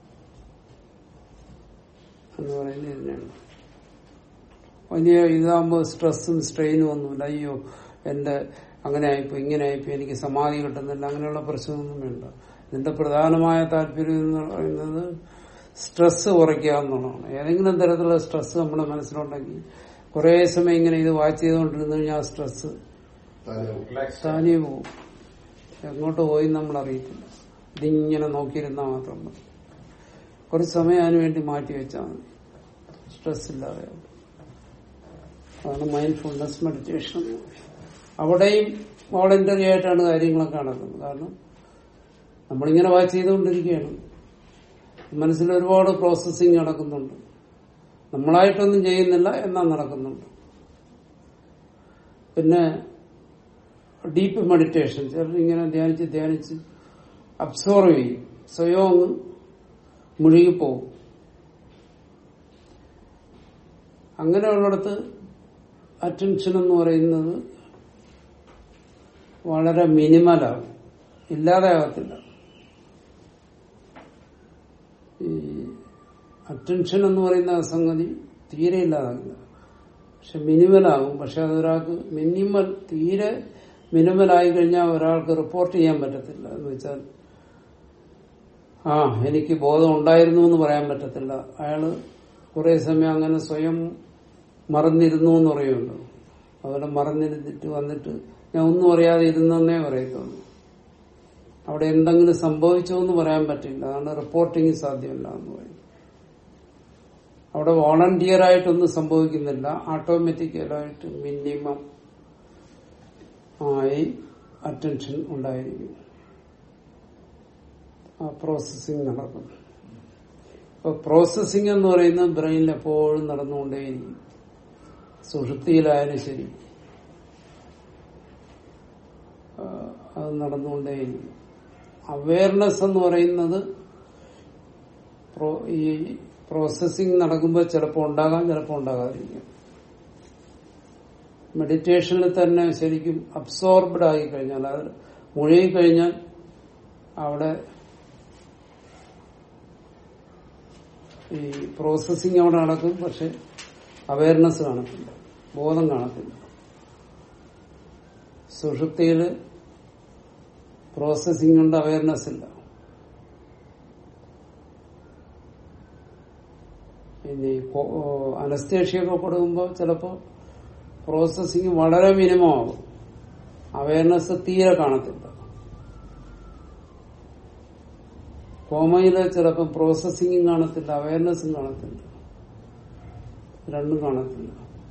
എന്ന് പറയുന്നത് ഇതിനാണ് വലിയ ഇതാകുമ്പോൾ സ്ട്രെസ്സും സ്ട്രെയിനും ഒന്നുമില്ല അയ്യോ എന്റെ അങ്ങനെ ആയിപ്പോ ഇങ്ങനെ ആയിപ്പോ എനിക്ക് സമാധി കിട്ടുന്നില്ല അങ്ങനെയുള്ള പ്രശ്നമൊന്നും വേണ്ട ഇതിന്റെ പ്രധാനമായ താല്പര്യം എന്ന് പറയുന്നത് സ്ട്രെസ് കുറയ്ക്കുക എന്നുള്ളതാണ് ഏതെങ്കിലും തരത്തിലുള്ള സ്ട്രെസ് നമ്മുടെ മനസ്സിലുണ്ടെങ്കിൽ കുറെ സമയം ഇങ്ങനെ ഇത് വാച്ച് ചെയ്തുകൊണ്ടിരുന്നു കഴിഞ്ഞാൽ ആ സ്ട്രെസ് റിലാക്സ് താനേ പോവും എങ്ങോട്ട് പോയി നമ്മൾ അറിയത്തില്ല ഇതിങ്ങനെ നോക്കിയിരുന്നാൽ മാത്രം മതി കുറച്ച് സമയം അതിനു വേണ്ടി മാറ്റി വെച്ചാൽ മതി സ്ട്രെസ് ഇല്ലാതെ അതാണ് മൈൻഡ്ഫുൾനെസ് മെഡിറ്റേഷൻ അവിടെയും വോളണ്ടറി ആയിട്ടാണ് കാര്യങ്ങളൊക്കെ നടക്കുന്നത് കാരണം നമ്മളിങ്ങനെ വാച്ച് ചെയ്തുകൊണ്ടിരിക്കുകയാണ് മനസ്സിൽ ഒരുപാട് പ്രോസസ്സിങ് നടക്കുന്നുണ്ട് നമ്മളായിട്ടൊന്നും ചെയ്യുന്നില്ല എന്നാൽ നടക്കുന്നുണ്ട് പിന്നെ ഡീപ്പ് മെഡിറ്റേഷൻ ചിലർ ഇങ്ങനെ ധ്യാനിച്ച് ധ്യാനിച്ച് അബ്സോർവ് ചെയ്യും സ്വയം അങ്ങ് മുഴുകിപ്പോവും അങ്ങനെയുള്ളിടത്ത് അറ്റൻഷൻ എന്ന് പറയുന്നത് വളരെ മിനിമലാകും ഇല്ലാതെ ആകത്തില്ല ഈ അറ്റൻഷൻ എന്ന് പറയുന്ന സംഗതി തീരെ ഇല്ലാതാകില്ല പക്ഷെ മിനിമലാകും പക്ഷെ അതൊരാൾക്ക് മിനിമൽ തീരെ മിനിമലായി കഴിഞ്ഞാൽ ഒരാൾക്ക് റിപ്പോർട്ട് ചെയ്യാൻ പറ്റത്തില്ല എന്ന് വെച്ചാൽ ആ എനിക്ക് ബോധം ഉണ്ടായിരുന്നു എന്ന് പറയാൻ പറ്റത്തില്ല അയാള് കുറെ സമയം അങ്ങനെ സ്വയം മറന്നിരുന്നു എന്ന് പറയുമല്ലോ അതുപോലെ മറന്നിരുന്നിട്ട് വന്നിട്ട് ഞാൻ ഒന്നും അറിയാതെ ഇരുന്നെന്നേ പറയത്തുള്ളൂ അവിടെ എന്തെങ്കിലും സംഭവിച്ചോ എന്ന് പറയാൻ പറ്റില്ല അതാണ് റിപ്പോർട്ടിങ് സാധ്യമല്ല എന്ന് പറയും അവിടെ വോളണ്ടിയർ ആയിട്ടൊന്നും സംഭവിക്കുന്നില്ല ഓട്ടോമാറ്റിക്കലായിട്ട് മിനിമം ആയി അറ്റൻഷൻ ഉണ്ടായിരിക്കും ആ പ്രോസസ്സിംഗ് നടക്കും അപ്പൊ പ്രോസസ്സിംഗ് എന്ന് പറയുന്നത് ബ്രെയിനിൽ എപ്പോഴും നടന്നുകൊണ്ടേയിരിക്കും സുഷുപ്തിയിലായാലും ശരി ആ, അത് നടന്നുകൊണ്ടേയിരിക്കും അവയർനെസ് എന്ന് പറയുന്നത് പ്രോ- ഈ പ്രോസസ്സിംഗ് നടക്കുമ്പോൾ ചിലപ്പോൾ ഉണ്ടാകാം ചിലപ്പോൾ ഉണ്ടാകാതിരിക്കും മെഡിറ്റേഷനിൽ തന്നെ ശരിക്കും അബ്സോർബ്ഡ് ആയി കഴിഞ്ഞാൽ അത് മുഴുകി കഴിഞ്ഞാൽ അവിടെ ഈ പ്രോസസ്സിംഗ് അവിടെ നടക്കും പക്ഷെ അവയർനെസ് കാണത്തില്ല ബോധം കാണത്തില്ല സുഷുപ്തിയിൽ പ്രോസസ്സിംഗ് കൊണ്ട് അവയർനെസ് ഇല്ല ഇനി അനസ്തേഷ്യൊക്കെ കൊടുക്കുമ്പോൾ ചിലപ്പോൾ പ്രോസസ്സിംഗ് വളരെ മിനിമം ആകും അവയർനെസ് തീരെ കാണത്തില്ല കോമയില് ചിലപ്പോൾ പ്രോസസ്സിംഗും കാണത്തില്ല അവയർനെസ്സും കാണത്തില്ല രണ്ടും കാണത്തില്ല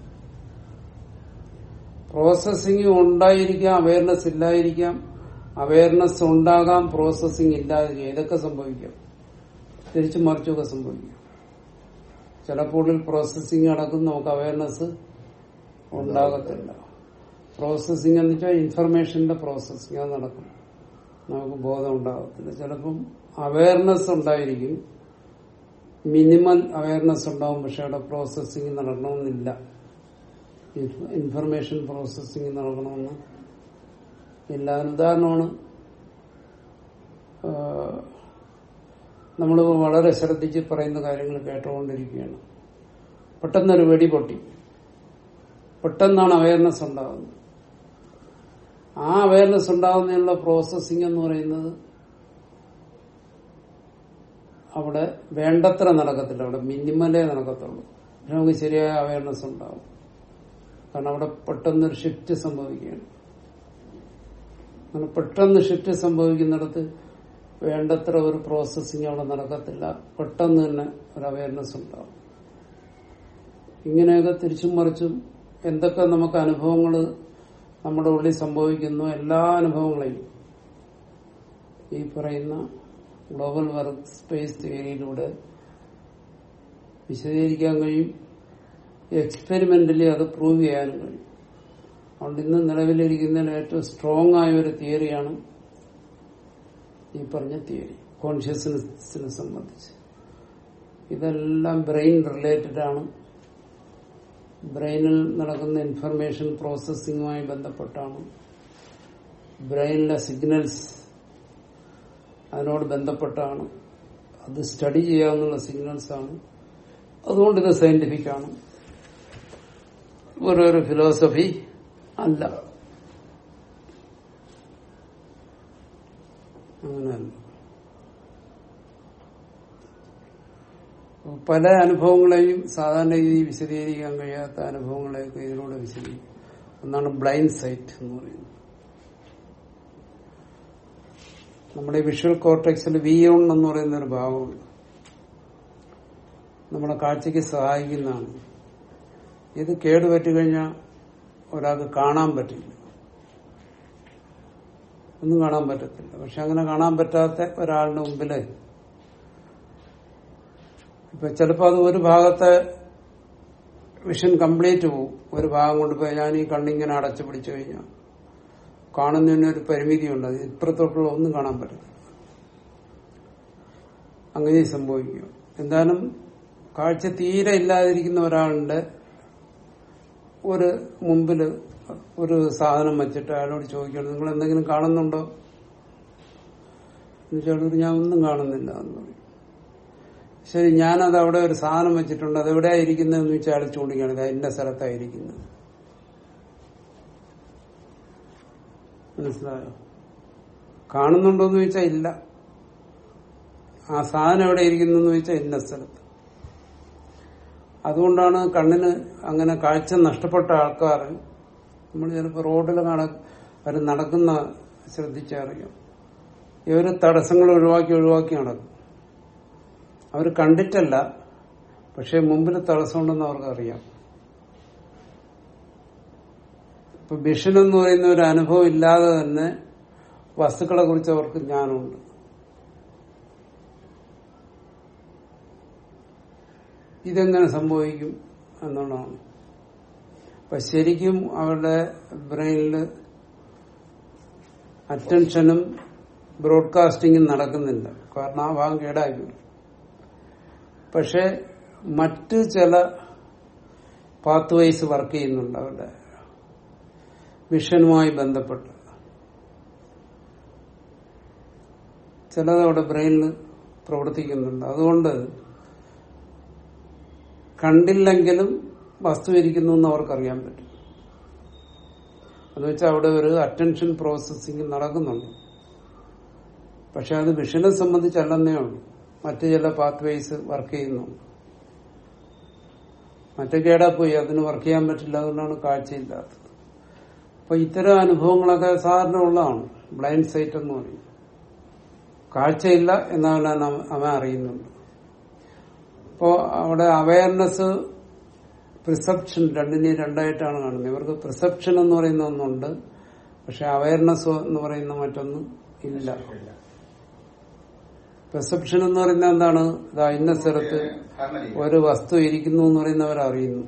പ്രോസസ്സിംഗ് ഉണ്ടായിരിക്കാം അവയർനെസ് ഇല്ലായിരിക്കാം അവയർനെസ് ഉണ്ടാകാം പ്രോസസ്സിംഗ് ഇല്ലാതിരിക്കാം ഇതൊക്കെ സംഭവിക്കാം തിരിച്ചു മറിച്ചൊക്കെ സംഭവിക്കാം ചിലപ്പോൾ പ്രോസസ്സിംഗ് നടക്കും നമുക്ക് അവയർനെസ് ഉണ്ടാകത്തില്ല പ്രോസസ്സിംഗ് എന്ന് വെച്ചാൽ ഇൻഫർമേഷന്റെ പ്രോസസ്സിംഗ് അത് നടക്കും നമുക്ക് ബോധം ഉണ്ടാകത്തില്ല ചിലപ്പം അവയർനെസ് ഉണ്ടായിരിക്കും മിനിമൽ അവയർനെസ് ഉണ്ടാവും പക്ഷെ അവിടെ പ്രോസസ്സിംഗ് നടക്കണമെന്നില്ല ഇൻഫർമേഷൻ പ്രോസസ്സിംഗ് നടക്കണമെന്ന് ഇല്ല അതിന് ഉദാഹരണമാണ് നമ്മൾ വളരെ ശ്രദ്ധിച്ച് പറയുന്ന കാര്യങ്ങൾ കേട്ടുകൊണ്ടിരിക്കുകയാണ് പെട്ടെന്നൊരു വെടി പൊട്ടി പെട്ടെന്നാണ് അവയർനെസ് ഉണ്ടാകുന്നത് ആ അവയർനെസ് ഉണ്ടാകുന്നതിനുള്ള പ്രോസസ്സിംഗ് എന്ന് പറയുന്നത് അവിടെ വേണ്ടത്ര നടക്കത്തില്ല അവിടെ മിനിമലേ നടക്കത്തുള്ളൂ പക്ഷെ നമുക്ക് ശരിയായ അവയർനെസ് ഉണ്ടാവും കാരണം അവിടെ പെട്ടെന്നൊരു ഷിഫ്റ്റ് സംഭവിക്കുകയാണ് അങ്ങനെ പെട്ടെന്ന് ഷിഫ്റ്റ് സംഭവിക്കുന്നിടത്ത് വേണ്ടത്ര ഒരു പ്രോസസ്സിങ് അവിടെ നടക്കത്തില്ല പെട്ടെന്ന് തന്നെ ഒരു അവയർനെസ് ഉണ്ടാവും ഇങ്ങനെയൊക്കെ തിരിച്ചും മറിച്ചും എന്തൊക്കെ നമുക്ക് അനുഭവങ്ങൾ നമ്മുടെ ഉള്ളിൽ സംഭവിക്കുന്നു എല്ലാ അനുഭവങ്ങളെയും ഈ പറയുന്ന ഗ്ലോബൽ വർക്ക് സ്പേസ് തിയറിയിലൂടെ വിശദീകരിക്കാൻ കഴിയും എക്സ്പെരിമെന്റലി അത് പ്രൂവ് ചെയ്യാനും കഴിയും അതുകൊണ്ട് ഇന്ന് നിലവിലിരിക്കുന്നതിൽ ഏറ്റവും സ്ട്രോങ് ആയ ഒരു തിയറിയാണ് ഈ പറഞ്ഞ തിയറി കോൺഷ്യസ്നെസ്സിനെ സംബന്ധിച്ച് ഇതെല്ലാം ബ്രെയിൻ റിലേറ്റഡ് ആണ് ബ്രെയിനിൽ നടക്കുന്ന ഇൻഫർമേഷൻ പ്രോസസ്സിങ്ങുമായി ബന്ധപ്പെട്ടാണ് ബ്രെയിനിലെ സിഗ്നൽസ് അതിനോട് ബന്ധപ്പെട്ടാണ് അത് സ്റ്റഡി ചെയ്യാവുന്ന സിഗ്നൽസ് ആണ് അതുകൊണ്ട് ഇത് സയന്റിഫിക് ആണ് ഓരോരോ ഫിലോസഫി അല്ല അങ്ങനെയല്ല പല അനുഭവങ്ങളെയും സാധാരണ രീതിയിൽ വിശദീകരിക്കാൻ കഴിയാത്ത അനുഭവങ്ങളെയൊക്കെ ഇതിലൂടെ വിശദീകരിക്കും ഒന്നാണ് ബ്ലൈൻഡ് സൈറ്റ് എന്ന് പറയുന്നത് നമ്മുടെ വിഷ്വൽ കോർട്ടെക്സിൽ വിയോൺ എന്ന് പറയുന്ന ഒരു ഭാഗമുണ്ട് നമ്മുടെ കാഴ്ചക്ക് സഹായിക്കുന്നതാണ് ഇത് കേടുപറ്റി കഴിഞ്ഞാൽ ഒരാൾക്ക് കാണാൻ പറ്റില്ല ഒന്നും കാണാൻ പറ്റത്തില്ല പക്ഷെ അങ്ങനെ കാണാൻ പറ്റാത്ത ഒരാളുടെ മുമ്പില് ഇപ്പൊ ചിലപ്പോ അത് ഒരു ഭാഗത്തെ വിഷൻ കംപ്ലീറ്റ് പോകും ഒരു ഭാഗം കൊണ്ട് പോയി ഞാൻ ഈ കണ്ണിങ്ങനെ അടച്ചു പിടിച്ചു കഴിഞ്ഞാൽ കാണുന്നതിന് ഒരു പരിമിതിയുണ്ട് അത് ഇപ്പുറത്തോട്ടുള്ള ഒന്നും കാണാൻ പറ്റത്തില്ല അങ്ങനെ സംഭവിക്കും എന്തായാലും കാഴ്ച തീരെ ഇല്ലാതിരിക്കുന്ന ഒരാളുടെ ഒരു മുമ്പില് ഒരു സാധനം വെച്ചിട്ട് അയാളോട് ചോദിക്കണം നിങ്ങൾ എന്തെങ്കിലും കാണുന്നുണ്ടോ എന്നുവെച്ചാൽ ഞാൻ ഒന്നും കാണുന്നില്ല എന്ന് പറയും ശരി ഞാനത് അവിടെ ഒരു സാധനം വെച്ചിട്ടുണ്ട് അത് എവിടെയാ ഇരിക്കുന്നതെന്ന് വെച്ചാൽ അയാൾ ചൂണ്ടിക്കാണ് ഇത് ഇന്ന സ്ഥലത്തായിരിക്കുന്നത് മനസ്സിലായോ കാണുന്നുണ്ടോ എന്ന് ചോദിച്ചാൽ ഇല്ല ആ സാധനം എവിടെ ഇരിക്കുന്നു എന്ന് ചോദിച്ചാൽ ഇന്ന സ്ഥലത്ത് അതുകൊണ്ടാണ് കണ്ണിന് അങ്ങനെ കാഴ്ച നഷ്ടപ്പെട്ട ആൾക്കാർ നമ്മൾ ചിലപ്പോൾ റോഡിൽ നട അവർ നടക്കുന്ന ശ്രദ്ധിച്ചറിയാം ഇവര് തടസ്സങ്ങൾ ഒഴിവാക്കി ഒഴിവാക്കി നടക്കും അവർ കണ്ടിട്ടല്ല പക്ഷെ മുമ്പിൽ തടസ്സമുണ്ടെന്ന് അവർക്ക് അറിയാം ഇപ്പൊ വിഷൻ എന്ന് പറയുന്ന ഒരു അനുഭവം ഇല്ലാതെ തന്നെ വസ്തുക്കളെ കുറിച്ച് അവർക്ക് ജ്ഞാനമുണ്ട് ഇതെങ്ങനെ സംഭവിക്കും എന്നുള്ളതാണ് അപ്പൊ ശരിക്കും അവരുടെ ബ്രെയിനിൽ അറ്റൻഷനും ബ്രോഡ്കാസ്റ്റിംഗും നടക്കുന്നില്ല കാരണം ആ ഭാഗം കേടായി പോയി. പക്ഷെ മറ്റ് ചില പാത്ത് വൈസ് വർക്ക് ചെയ്യുന്നുണ്ട് അവരുടെ വിഷനുമായി ബന്ധപ്പെട്ട് ചിലത് അവിടെ ബ്രെയിനിൽ പ്രവർത്തിക്കുന്നുണ്ട് അതുകൊണ്ട് കണ്ടില്ലെങ്കിലും വസ്തു ഇരിക്കുന്നു എന്ന് അവർക്കറിയാൻ പറ്റും എന്ന് വെച്ചാൽ അവിടെ ഒരു അറ്റൻഷൻ പ്രോസസ്സിംഗ് നടക്കുന്നുണ്ട് പക്ഷെ അത് വിഷനെ സംബന്ധിച്ചല്ലെന്നേ ഉള്ളൂ മറ്റു ചില പാത്ത് വേസ് വർക്ക് ചെയ്യുന്നുണ്ട് മറ്റേ കേടാ പോയി അതിന് വർക്ക് ചെയ്യാൻ പറ്റില്ല അതുകൊണ്ടാണ് കാഴ്ചയില്ലാത്തത് അപ്പൊ ഇത്തരം അനുഭവങ്ങളൊക്കെ സാധാരണ ഉള്ളതാണ് ബ്ലൈൻഡ് സൈറ്റ് എന്ന് പറയും കാഴ്ചയില്ല എന്നാണ് അവൻ അറിയുന്നുണ്ട് അപ്പോ അവിടെ അവയർനെസ് പ്രിസെപ്ഷൻ രണ്ടിനെയും രണ്ടായിട്ടാണ് കാണുന്നത് ഇവർക്ക് പ്രിസെപ്ഷൻ എന്ന് പറയുന്ന ഒന്നുണ്ട് പക്ഷെ അവയർനെസ് എന്ന് പറയുന്ന മറ്റൊന്ന് ഇല്ല പെർസെപ്ഷൻ എന്ന് പറയുന്നത് എന്താണ് ഇതാ ഇന്ന സ്ഥലത്ത് ധാരണ ചെയ്യും. ഒരു വസ്തു ഇരിക്കുന്നു എന്ന് പറയുന്നവർ അറിയുന്നു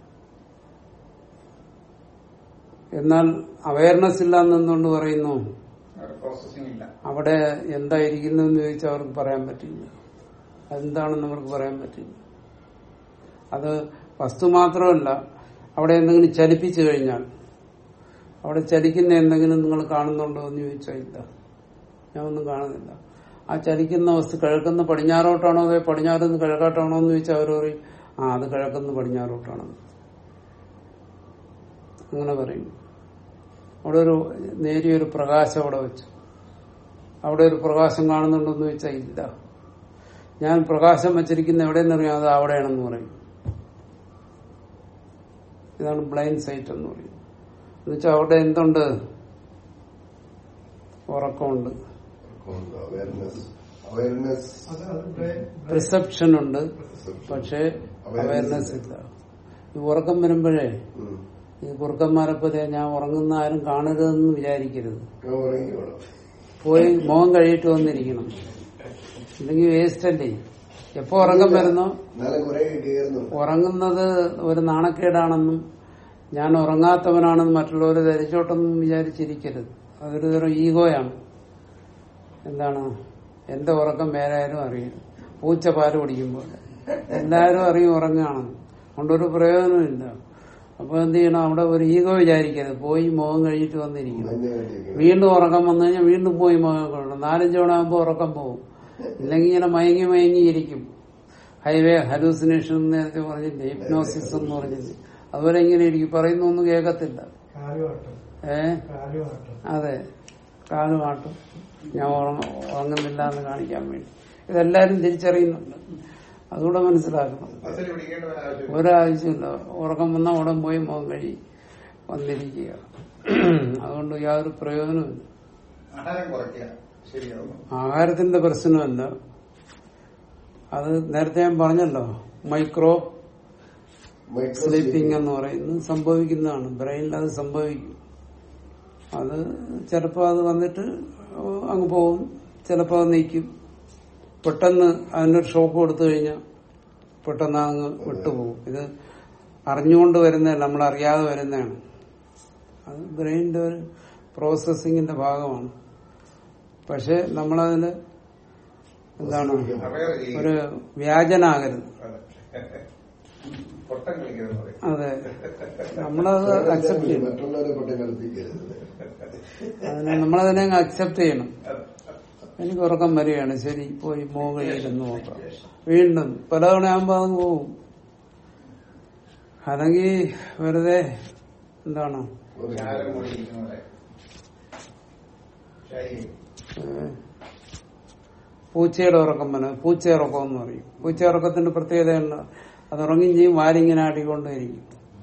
എന്നാൽ അവയർനെസ് ഇല്ല എന്നെന്തുകൊണ്ട് പറയുന്നു അവിടെ പ്രോസസ്സിംഗ് ഇല്ല അവിടെ എന്തായിരിക്കുന്നു എന്ന് ചോദിച്ചാൽ അവർക്ക് പറയാൻ പറ്റില്ല അതെന്താണെന്ന് അവർക്ക് പറയാൻ പറ്റില്ല അത് വസ്തു മാത്രമല്ല അവിടെ എന്തെങ്കിലും ചലിപ്പിച്ചു കഴിഞ്ഞാൽ അവിടെ ചലിക്കുന്ന എന്തെങ്കിലും നിങ്ങൾ കാണുന്നുണ്ടോ എന്ന് ചോദിച്ചാൽ ഇല്ല ഞാൻ ഒന്നും കാണുന്നില്ല ആ ചലിക്കുന്ന വസ്തു കിഴക്കുന്ന പടിഞ്ഞാറോട്ടാണോ അതോ പടിഞ്ഞാറ് നിന്ന് കിഴക്കാട്ടാണോ എന്ന് ചോദിച്ചാൽ അവർ പറയും ആ അത് കിഴക്കുന്ന പടിഞ്ഞാറോട്ടാണെന്ന് അങ്ങനെ പറയും അവിടെ ഒരു നേരിയൊരു പ്രകാശം അവിടെ വെച്ചു അവിടെ ഒരു പ്രകാശം കാണുന്നുണ്ടോ എന്ന് ചോദിച്ചാൽ ഇല്ല ഞാൻ പ്രകാശം വെച്ചിരിക്കുന്ന എവിടെയെന്ന് അറിയാം അത് അവിടെയാണെന്ന് പറയും ഇതാണ് ബ്ലൈൻഡ് സൈറ്റ് എന്ന് പറയുന്നത് എന്നുവെച്ചാൽ അവിടെ എന്തുണ്ട് ഉറക്കമുണ്ട് അവയർനെസ് അവയർനെസ് അത് അത് ബ്രെയിൻ റിസപ്ഷൻ ഉണ്ട് പക്ഷെ അവയർനെസ് ഇല്ല ഈ ഉറക്കം വരുമ്പോഴേ ഈ കുറുക്കന്മാരെ പോലെ ഞാൻ ഉറങ്ങുന്ന ആരും കാണരുതെന്ന് വിചാരിക്കരുത് ഉറങ്ങിക്കോളാം പോയി മുഖം കഴിയിട്ട് വന്നിരിക്കണം ഇല്ലെങ്കിൽ വേസ്റ്റ് അല്ലേ എപ്പോ ഉറക്കം വരുന്നോ എന്നാലും കുറെ കയറുന്നു ഉറങ്ങുന്നത് ഒരു നാണക്കേടാണെന്നും ഞാൻ ഉറങ്ങാത്തവനാണെന്ന് മറ്റുള്ളവർ ധരിച്ചോട്ടൊന്നും വിചാരിച്ചിരിക്കരുത് അതൊരു തരം ഈഗോയാണ് എന്താണ് എന്റെ ഉറക്കം വേറെ ആരും അറിയും പൂച്ച പാല് കുടിക്കുമ്പോൾ എല്ലാരും അറിയും ഉറങ്ങുകയാണെന്ന് അതുകൊണ്ടൊരു പ്രയോജനമില്ല അപ്പൊ എന്ത് ചെയ്യണം അവിടെ ഒരു ഈഗോ വിചാരിക്കരുത് പോയി മുഖം കഴിയിട്ട് വന്നിരിക്കണം മഞ്ഞ കണ്ടിരിക്കുന്നു വീണ്ടും ഉറക്കം വന്നു കഴിഞ്ഞാൽ വീണ്ടും പോയി മുഖം കൊള്ളണം നാലഞ്ച് തവണ ആകുമ്പോൾ ഉറക്കം പോകും ഇല്ലെങ്കിൽ ഇങ്ങനെ മയങ്ങി മയങ്ങിയിരിക്കും ഹൈവേ ഹലൂസിനേഷൻ എന്ന് നേരത്തെ പറഞ്ഞില്ലേ ഹിപ്നോസിസ് എന്ന് പറഞ്ഞില്ലേ അതുപോലെ ഇങ്ങനെ ഇരിക്കും പറയുന്നൊന്നും കേൾക്കത്തില്ല കാലുമാട്ടം ഏ കാലുമാട്ടം അതെ കാലുമാട്ടും ഞാൻ ഉറങ്ങ- ഉറങ്ങുന്നില്ല എന്ന് കാണിക്കാൻ വേണ്ടി ഇതെല്ലാരും തിരിച്ചറിയുന്നുണ്ട് അതുകൂടെ മനസ്സിലാക്കണം മസിൽ പിടിക്കേണ്ട ഒരു ആവശ്യം ഒരാവശ്യമില്ല ഉറക്കം വന്നാൽ ഉടൻ പോയി മുഖം കഴി വന്നിരിക്കുക അതുകൊണ്ട് യാതൊരു പ്രയോജനമില്ല ആഹാരം കുറയ്ക്കുക ശരിയാവും ആഹാരത്തിന്റെ പ്രശ്നമല്ല അത് നേരത്തെ ഞാൻ പറഞ്ഞല്ലോ മൈക്രോ മൈക്രോ സ്ലീപ്പിംഗ് എന്ന് പറയുന്നത് സംഭവിക്കുന്നതാണ് ബ്രെയിനിൽ അത് സംഭവിക്കും അത് ചിലപ്പോൾ അത് വന്നിട്ട് അങ്ങ് പോകും ചിലപ്പോൾ അത് നീക്കും പെട്ടെന്ന് അതിനൊരു ഷോക്ക് കൊടുത്തു കഴിഞ്ഞാൽ പെട്ടെന്ന് അങ്ങ് വിട്ടുപോകും ഇത് അറിഞ്ഞുകൊണ്ട് വരുന്നതല്ല നമ്മൾ അറിയാതെ വരുന്നതാണ് അത് ബ്രെയിനിന്റെ ഒരു പ്രോസസ്സിങ്ങിന്റെ ഭാഗമാണ് പക്ഷെ നമ്മളതിന് എന്താണ് അവയർ ചെയ്യും ഒരു വ്യാജനാകരുത് അതെ. പൊട്ടം കളിക്കരുത് പറയും അതെ നമ്മളത് അക്സെപ്റ്റ് ചെയ്യണം മറ്റുള്ളവരെ കൊണ്ടേ കളിപ്പിക്കരുത് അതിനെ നമ്മളതിനെ അക്സെപ്റ്റ് ചെയ്യണം എനിക്ക് ഉറക്കം വരികയാണ് ശരി പോയി മോൻ കഴിയിരുന്നു നോക്കാം വീണ്ടും പലതവണ ആകുമ്പോ അത് പോവും അല്ലെങ്കിൽ വെറുതെ എന്താണ് ചാരം പൊടിയിരിക്കുന്ന പോലെ ശരി ഏഹ്, പൂച്ചയുടെ ഉറക്കം വന പൂച്ച ഉറക്കം എന്ന് പറയും പൂച്ച ഉറക്കത്തിന്റെ പ്രത്യേകത ഉണ്ട് അത് ഉറങ്ങും ചെയ്യും വാലിങ്ങനെ ആട്ടിക്കൊണ്ടേയിരിക്കും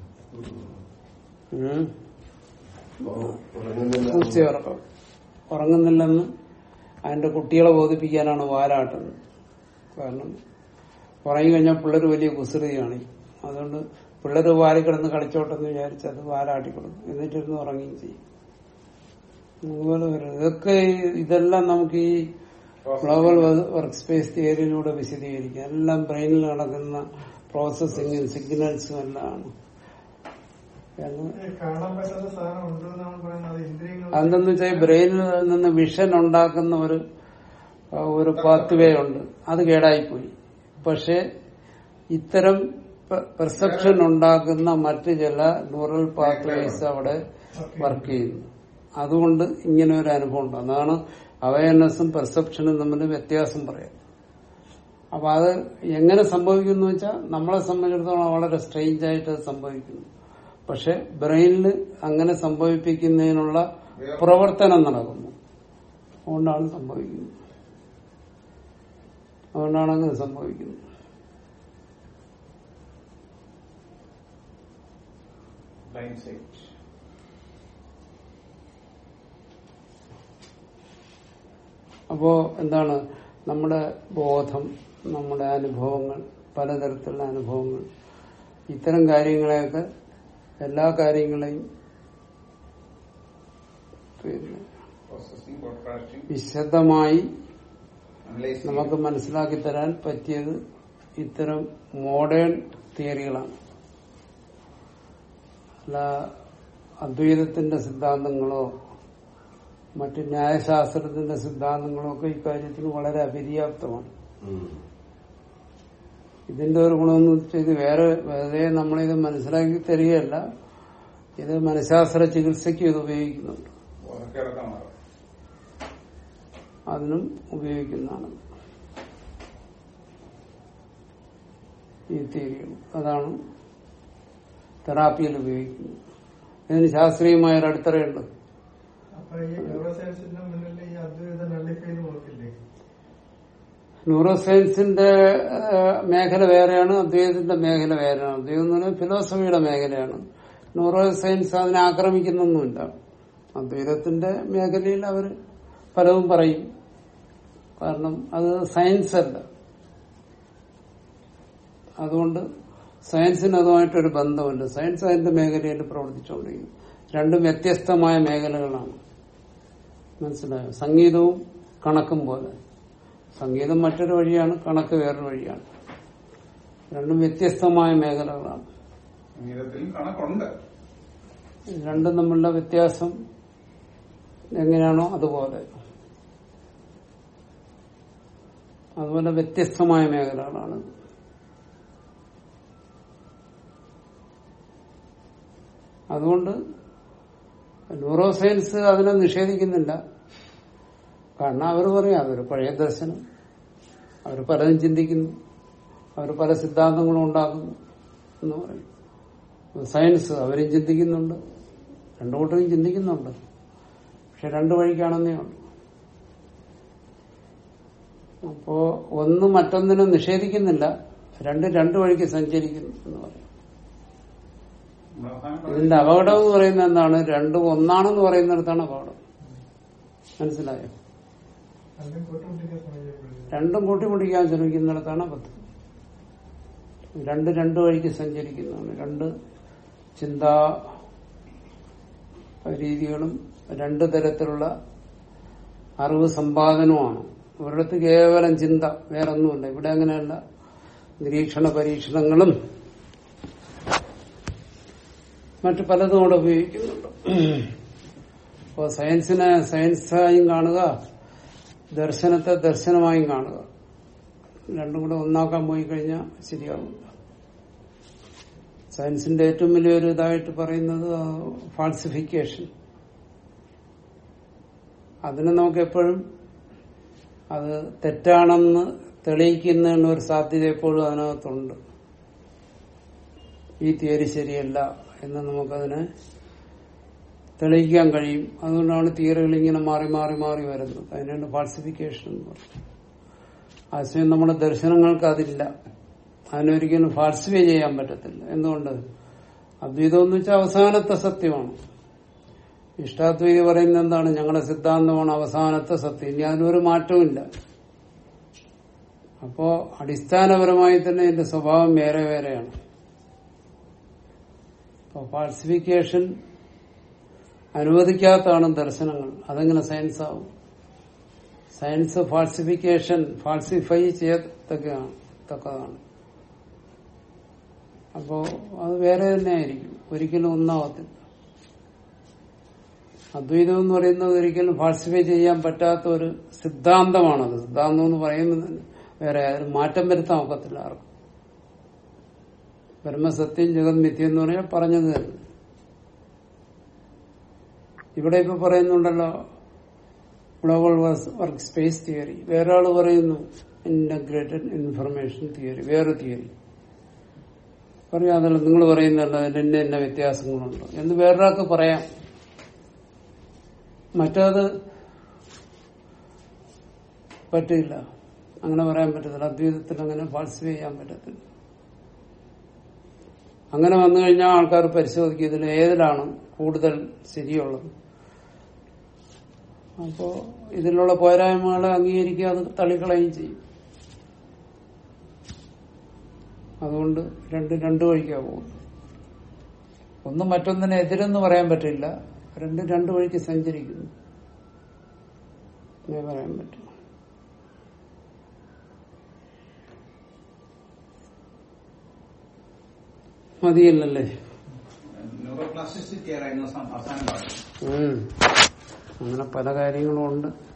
ഉം. ഉറങ്ങുന്നില്ല പൂച്ച ഉറക്കം ഉറങ്ങുന്നില്ലെന്ന് അതിന്റെ കുട്ടികളെ ബോധിപ്പിക്കാനാണ് വാലാട്ടുന്നത് കാരണം ഉറങ്ങി കഴിഞ്ഞാൽ പിള്ളേർ വലിയ കുസൃതി കാണിക്കും അതുകൊണ്ട് പിള്ളേർ വാരി കിടന്ന് കളിച്ചോട്ടെന്ന് വിചാരിച്ച് അത് വാലാട്ടിക്കൊടുക്കും എന്നിട്ടിരുന്ന് ഉറങ്ങുകയും ചെയ്യും അതുപോലെ വരും ഇതൊക്കെ ഈ- ഇതെല്ലാം നമുക്ക് ഈ ഗ്ലോബൽ വർക്ക് സ്പേസ് തിയറിയിലൂടെ വിശദീകരിക്കാം എല്ലാം ബ്രെയിനിൽ നടക്കുന്ന പ്രോസസ്സിങ്ങും സിഗ്നൽസും എല്ലാം ആണ് എന്ന് ഈ കാണാൻ പറ്റുന്ന സാധനം ഉണ്ട് നമ്മൾ പറയുന്നത് ഇന്ദ്രിയങ്ങൾ അതെന്തെന്ന് വെച്ചാൽ ബ്രെയിനിൽ നിന്ന് വിഷൻ ഉണ്ടാക്കുന്ന ഒരു ആ, ഒരു പാത്വേ ഉണ്ട് അത് കേടായിപ്പോയി പക്ഷെ ഇത്തരം പെർസെപ്ഷൻ ഉണ്ടാക്കുന്ന മറ്റ് ചില ന്യൂറൽ പാത്വേസ് അവിടെ വർക്ക് ചെയ്യുന്നു അതുകൊണ്ട് ഇങ്ങനെ ഒരു അനുഭവം ഉണ്ട് അതാണ് അവയർനെസ്സും പെർസെപ്ഷനും തമ്മിൽ വ്യത്യാസം പറയാം അപ്പൊ അത് എങ്ങനെ സംഭവിക്കുന്നു വെച്ചാൽ നമ്മളെ സംബന്ധിച്ചിടത്തോളം വളരെ സ്ട്രെയിഞ്ച് ആയിട്ട് അത് സംഭവിക്കുന്നു പക്ഷെ ബ്രെയിനിൽ അങ്ങനെ സംഭവിപ്പിക്കുന്നതിനുള്ള പ്രവർത്തനം നടക്കുന്നു അതുകൊണ്ടാണ് സംഭവിക്കുന്നത് അതുകൊണ്ടാണ് അങ്ങനെ സംഭവിക്കുന്നത് ബ്ലൈൻഡ് സൈറ്റ് അപ്പോ എന്താണ് നമ്മുടെ ബോധം നമ്മുടെ അനുഭവങ്ങൾ പലതരത്തിലുള്ള അനുഭവങ്ങൾ ഇത്തരം കാര്യങ്ങളെയൊക്കെ എല്ലാ കാര്യങ്ങളെയും പിന്നെ പ്രോസസ്സിംഗ് ബ്രോഡ്കാസ്റ്റിംഗ് വിശദമായി അനലൈസ് നമുക്ക് മനസ്സിലാക്കി തരാൻ പറ്റിയത് ഇത്തരം മോഡേൺ തിയറികളാണ് അല്ല അദ്വൈതത്തിന്റെ സിദ്ധാന്തങ്ങളോ മറ്റ് ന്യായശാസ്ത്രത്തിന്റെ സിദ്ധാന്തങ്ങളോ ഒക്കെ ഇക്കാര്യത്തിൽ വളരെ അപര്യാപ്തമാണ് ഇതിന്റെ ഒരു ഗുണമെന്ന് വെച്ചാൽ ഇത് വേറെ വെറുതെ നമ്മളിത് മനസ്സിലാക്കി തരികയല്ല ഇത് മനഃശാസ്ത്ര ചികിത്സയ്ക്ക് ഇത് ഉപയോഗിക്കുന്നുണ്ട് ഉറക്കിടക്കം മാറും അതിനും ഉപയോഗിക്കുന്നതാണ് ഈ തിയറികൾ അതാണ് തെറാപ്പിയിൽ ഉപയോഗിക്കുന്നത് ഇതിന് ശാസ്ത്രീയമായ ഒരു അടിത്തറയുണ്ട് അപ്പൊ ഈ ന്യൂറോ സയൻസിന്റെ മുന്നിൽ ഈ അദ്വൈത നള്ളിക്കയിൽ നോക്കില്ലേ ന്യൂറോ സയൻസിന്റെ ഏഹ്, മേഖല വേറെയാണ് അദ്വൈതത്തിന്റെ മേഖല വേറെയാണ് അദ്വൈതം എന്ന് പറഞ്ഞാൽ ഫിലോസഫിയുടെ മേഖലയാണ് ന്യൂറോ സയൻസ് അതിനെ ആക്രമിക്കുന്നൊന്നുമില്ല അദ്വൈതത്തിന്റെ മേഖലയിൽ അവർ പലതും പറയും കാരണം അത് സയൻസ് അല്ല അതുകൊണ്ട് സയൻസിന് അതുമായിട്ടൊരു ബന്ധമുണ്ട് സയൻസ് അതിന്റെ മേഖലയിൽ പ്രവർത്തിച്ചുകൊണ്ടിരിക്കുന്നു രണ്ടും വ്യത്യസ്തമായ മേഖലകളാണ് മനസ്സിലായോ സംഗീതവും കണക്കും പോലെ സംഗീതം മറ്റൊരു വഴിയാണ് കണക്ക് വേറൊരു വഴിയാണ് രണ്ടും വ്യത്യസ്തമായ മേഖലകളാണ് സംഗീതത്തിലും കണക്കുണ്ട് രണ്ടും തമ്മിലുള്ള വ്യത്യാസം എങ്ങനെയാണോ അതുപോലെ അതുപോലെ വ്യത്യസ്തമായ മേഖലകളാണ് അതുകൊണ്ട് ന്യൂറോ സയൻസ് അതിനെ നിഷേധിക്കുന്നില്ല കാരണം അവർ പറയും അതൊരു പഴയ ദർശനം അവർ പലതും ചിന്തിക്കുന്നു അവർ പല സിദ്ധാന്തങ്ങളും ഉണ്ടാക്കുന്നു എന്ന് പറയും സയൻസ് അവരും ചിന്തിക്കുന്നുണ്ട് രണ്ടു കൂട്ടരും ചിന്തിക്കുന്നുണ്ട് പക്ഷെ രണ്ടു വഴിക്കാണെന്നേ ഉള്ളൂ അപ്പോ ഒന്ന് മറ്റൊന്നിനെ നിഷേധിക്കുന്നില്ല രണ്ട് രണ്ടു വഴിക്ക് സഞ്ചരിക്കുന്നു എന്ന് പറയും നമ്മൾ അവസാനം പറഞ്ഞ ഇതിന്റെ അപകടം എന്ന് പറയുന്നത് എന്താണ് രണ്ടും ഒന്നാണെന്ന് പറയുന്നിടത്താണ് അപകടം മനസ്സിലായോ രണ്ടും കൂട്ടുമുട്ടിക്കാൻ ശ്രമിക്കപ്പെടുന്നത് രണ്ടും കൂട്ടിമുടിക്കാൻ ശ്രമിക്കുന്നിടത്താണ് അബദ്ധം രണ്ട് രണ്ട് വഴിക്ക് സഞ്ചരിക്കുന്നതാണ് രണ്ട് ചിന്താ രീതികളും രണ്ട് തരത്തിലുള്ള അറിവ് സമ്പാദനവുമാണ് ഒരിടത്ത് കേവലം ചിന്ത വേറൊന്നുമില്ല ഇവിടെ അങ്ങനെയല്ല നിരീക്ഷണ പരീക്ഷണങ്ങളും മറ്റു പലതും അവിടെ ഉപയോഗിക്കുന്നുണ്ട് അപ്പോൾ സയൻസിനെ സയൻസായും കാണുക ദർശനത്തെ ദർശനമായും കാണുക രണ്ടും കൂടെ ഒന്നാക്കാൻ പോയി കഴിഞ്ഞാൽ ശരിയാവില്ല സയൻസിന്റെ ഏറ്റവും വലിയൊരു ഇതായിട്ട് പറയുന്നത് ഫാൾസിഫിക്കേഷൻ അതിനെ നമുക്ക് എപ്പോഴും അത് തെറ്റാണെന്ന് തെളിയിക്കുന്നതിന് ഒരു സാധ്യത എപ്പോഴും അതിനകത്തുണ്ട് ഈ തിയറി ശരിയല്ല എന്ന് നമുക്കതിനെ തെളിയിക്കാൻ കഴിയും അതുകൊണ്ടാണ് തിയറികൾ ഇങ്ങനെ മാറി മാറി മാറി വരുന്നത് അതിനാണ് ഫാൾസിഫിക്കേഷൻ എന്ന് പറയുന്നത് ആശയം നമ്മുടെ ദർശനങ്ങൾക്ക് അതില്ല അതിനൊരിക്കലും ഫാൾസിഫൈ ചെയ്യാൻ പറ്റത്തില്ല എന്തുകൊണ്ട് അദ്വൈതം എന്ന് വെച്ചാൽ അവസാനത്തെ സത്യമാണ് ഇഷ്ടാദ്വൈതി പറയുന്നത് എന്താണ് ഞങ്ങളുടെ സിദ്ധാന്തമാണ് അവസാനത്തെ സത്യം ഇനി അതിനൊരു മാറ്റവുമില്ല അപ്പോ അടിസ്ഥാനപരമായി തന്നെ ഇതിന്റെ സ്വഭാവം വേറെ വേറെയാണ് അപ്പൊ ഫാൾസിഫിക്കേഷൻ അനുവദിക്കാത്തതാണ് ദർശനങ്ങൾ അതെങ്ങനെ സയൻസ് ആവും സയൻസ് ഫാൾസിഫിക്കേഷൻ ഫാൾസിഫൈ ചെയ്യത്തക്കതാണ് തക്കതാണ് അപ്പോ അത് വേറെ തന്നെ ആയിരിക്കും ഒരിക്കലും ഒന്നാവത്തില്ല അദ്വൈതം എന്ന് പറയുന്നത് ഒരിക്കലും ഫാൾസിഫൈ ചെയ്യാൻ പറ്റാത്ത ഒരു സിദ്ധാന്തമാണത് സിദ്ധാന്തം എന്ന് പറയുന്നത് വേറെ അതിന് മാറ്റം വരുത്താൻ ഒക്കത്തില്ല ആർക്കും ബ്രഹ്മസത്യം ജഗത് മിഥ്യ എന്ന് പറഞ്ഞാൽ പറഞ്ഞത് തന്നെ ഇവിടെ ഇപ്പൊ പറയുന്നുണ്ടല്ലോ ഗ്ലോബൽ വർക്ക് സ്പേസ് തിയറി വേറെ ആള് പറയുന്നു ഇന്റഗ്രേറ്റഡ് ഇൻഫർമേഷൻ തിയറി വേറെ തിയറി പറയാതല്ല നിങ്ങൾ പറയുന്നല്ലോ അതിൽ ഇന്ന ഇന്ന വ്യത്യാസങ്ങളുണ്ട് എന്ന് വേറൊരാൾക്ക് പറയാം മറ്റത് പറ്റില്ല അങ്ങനെ പറയാൻ പറ്റത്തില്ല അദ്വൈതത്തിൽ അങ്ങനെ ഫാൾസിഫൈ ചെയ്യാൻ പറ്റത്തില്ല അങ്ങനെ വന്നു കഴിഞ്ഞാൽ ആൾക്കാർ പരിശോധിക്കും ഇതിൽ ഏതിലാണ് കൂടുതൽ ശരിയുള്ളത് അപ്പോ ഇതിലുള്ള പോരായ്മകളെ അംഗീകരിക്കുക അത് തള്ളിക്കളയും ചെയ്യും അതുകൊണ്ട് രണ്ട് രണ്ടു വഴിക്കാ പോകും ഒന്നും മറ്റൊന്നിനെ എതിരെന്ന് പറയാൻ പറ്റില്ല രണ്ട് രണ്ടു വഴിക്ക് സഞ്ചരിക്കുന്നു എന്നേ പറയാൻ പറ്റും മതിയല്ലല്ലേ ന്യൂറോ പ്ലാസ്റ്റിസിറ്റി ആയിരുന്നു അവസാനം പറഞ്ഞു ഉം. അങ്ങനെ പല കാര്യങ്ങളും ഉണ്ട്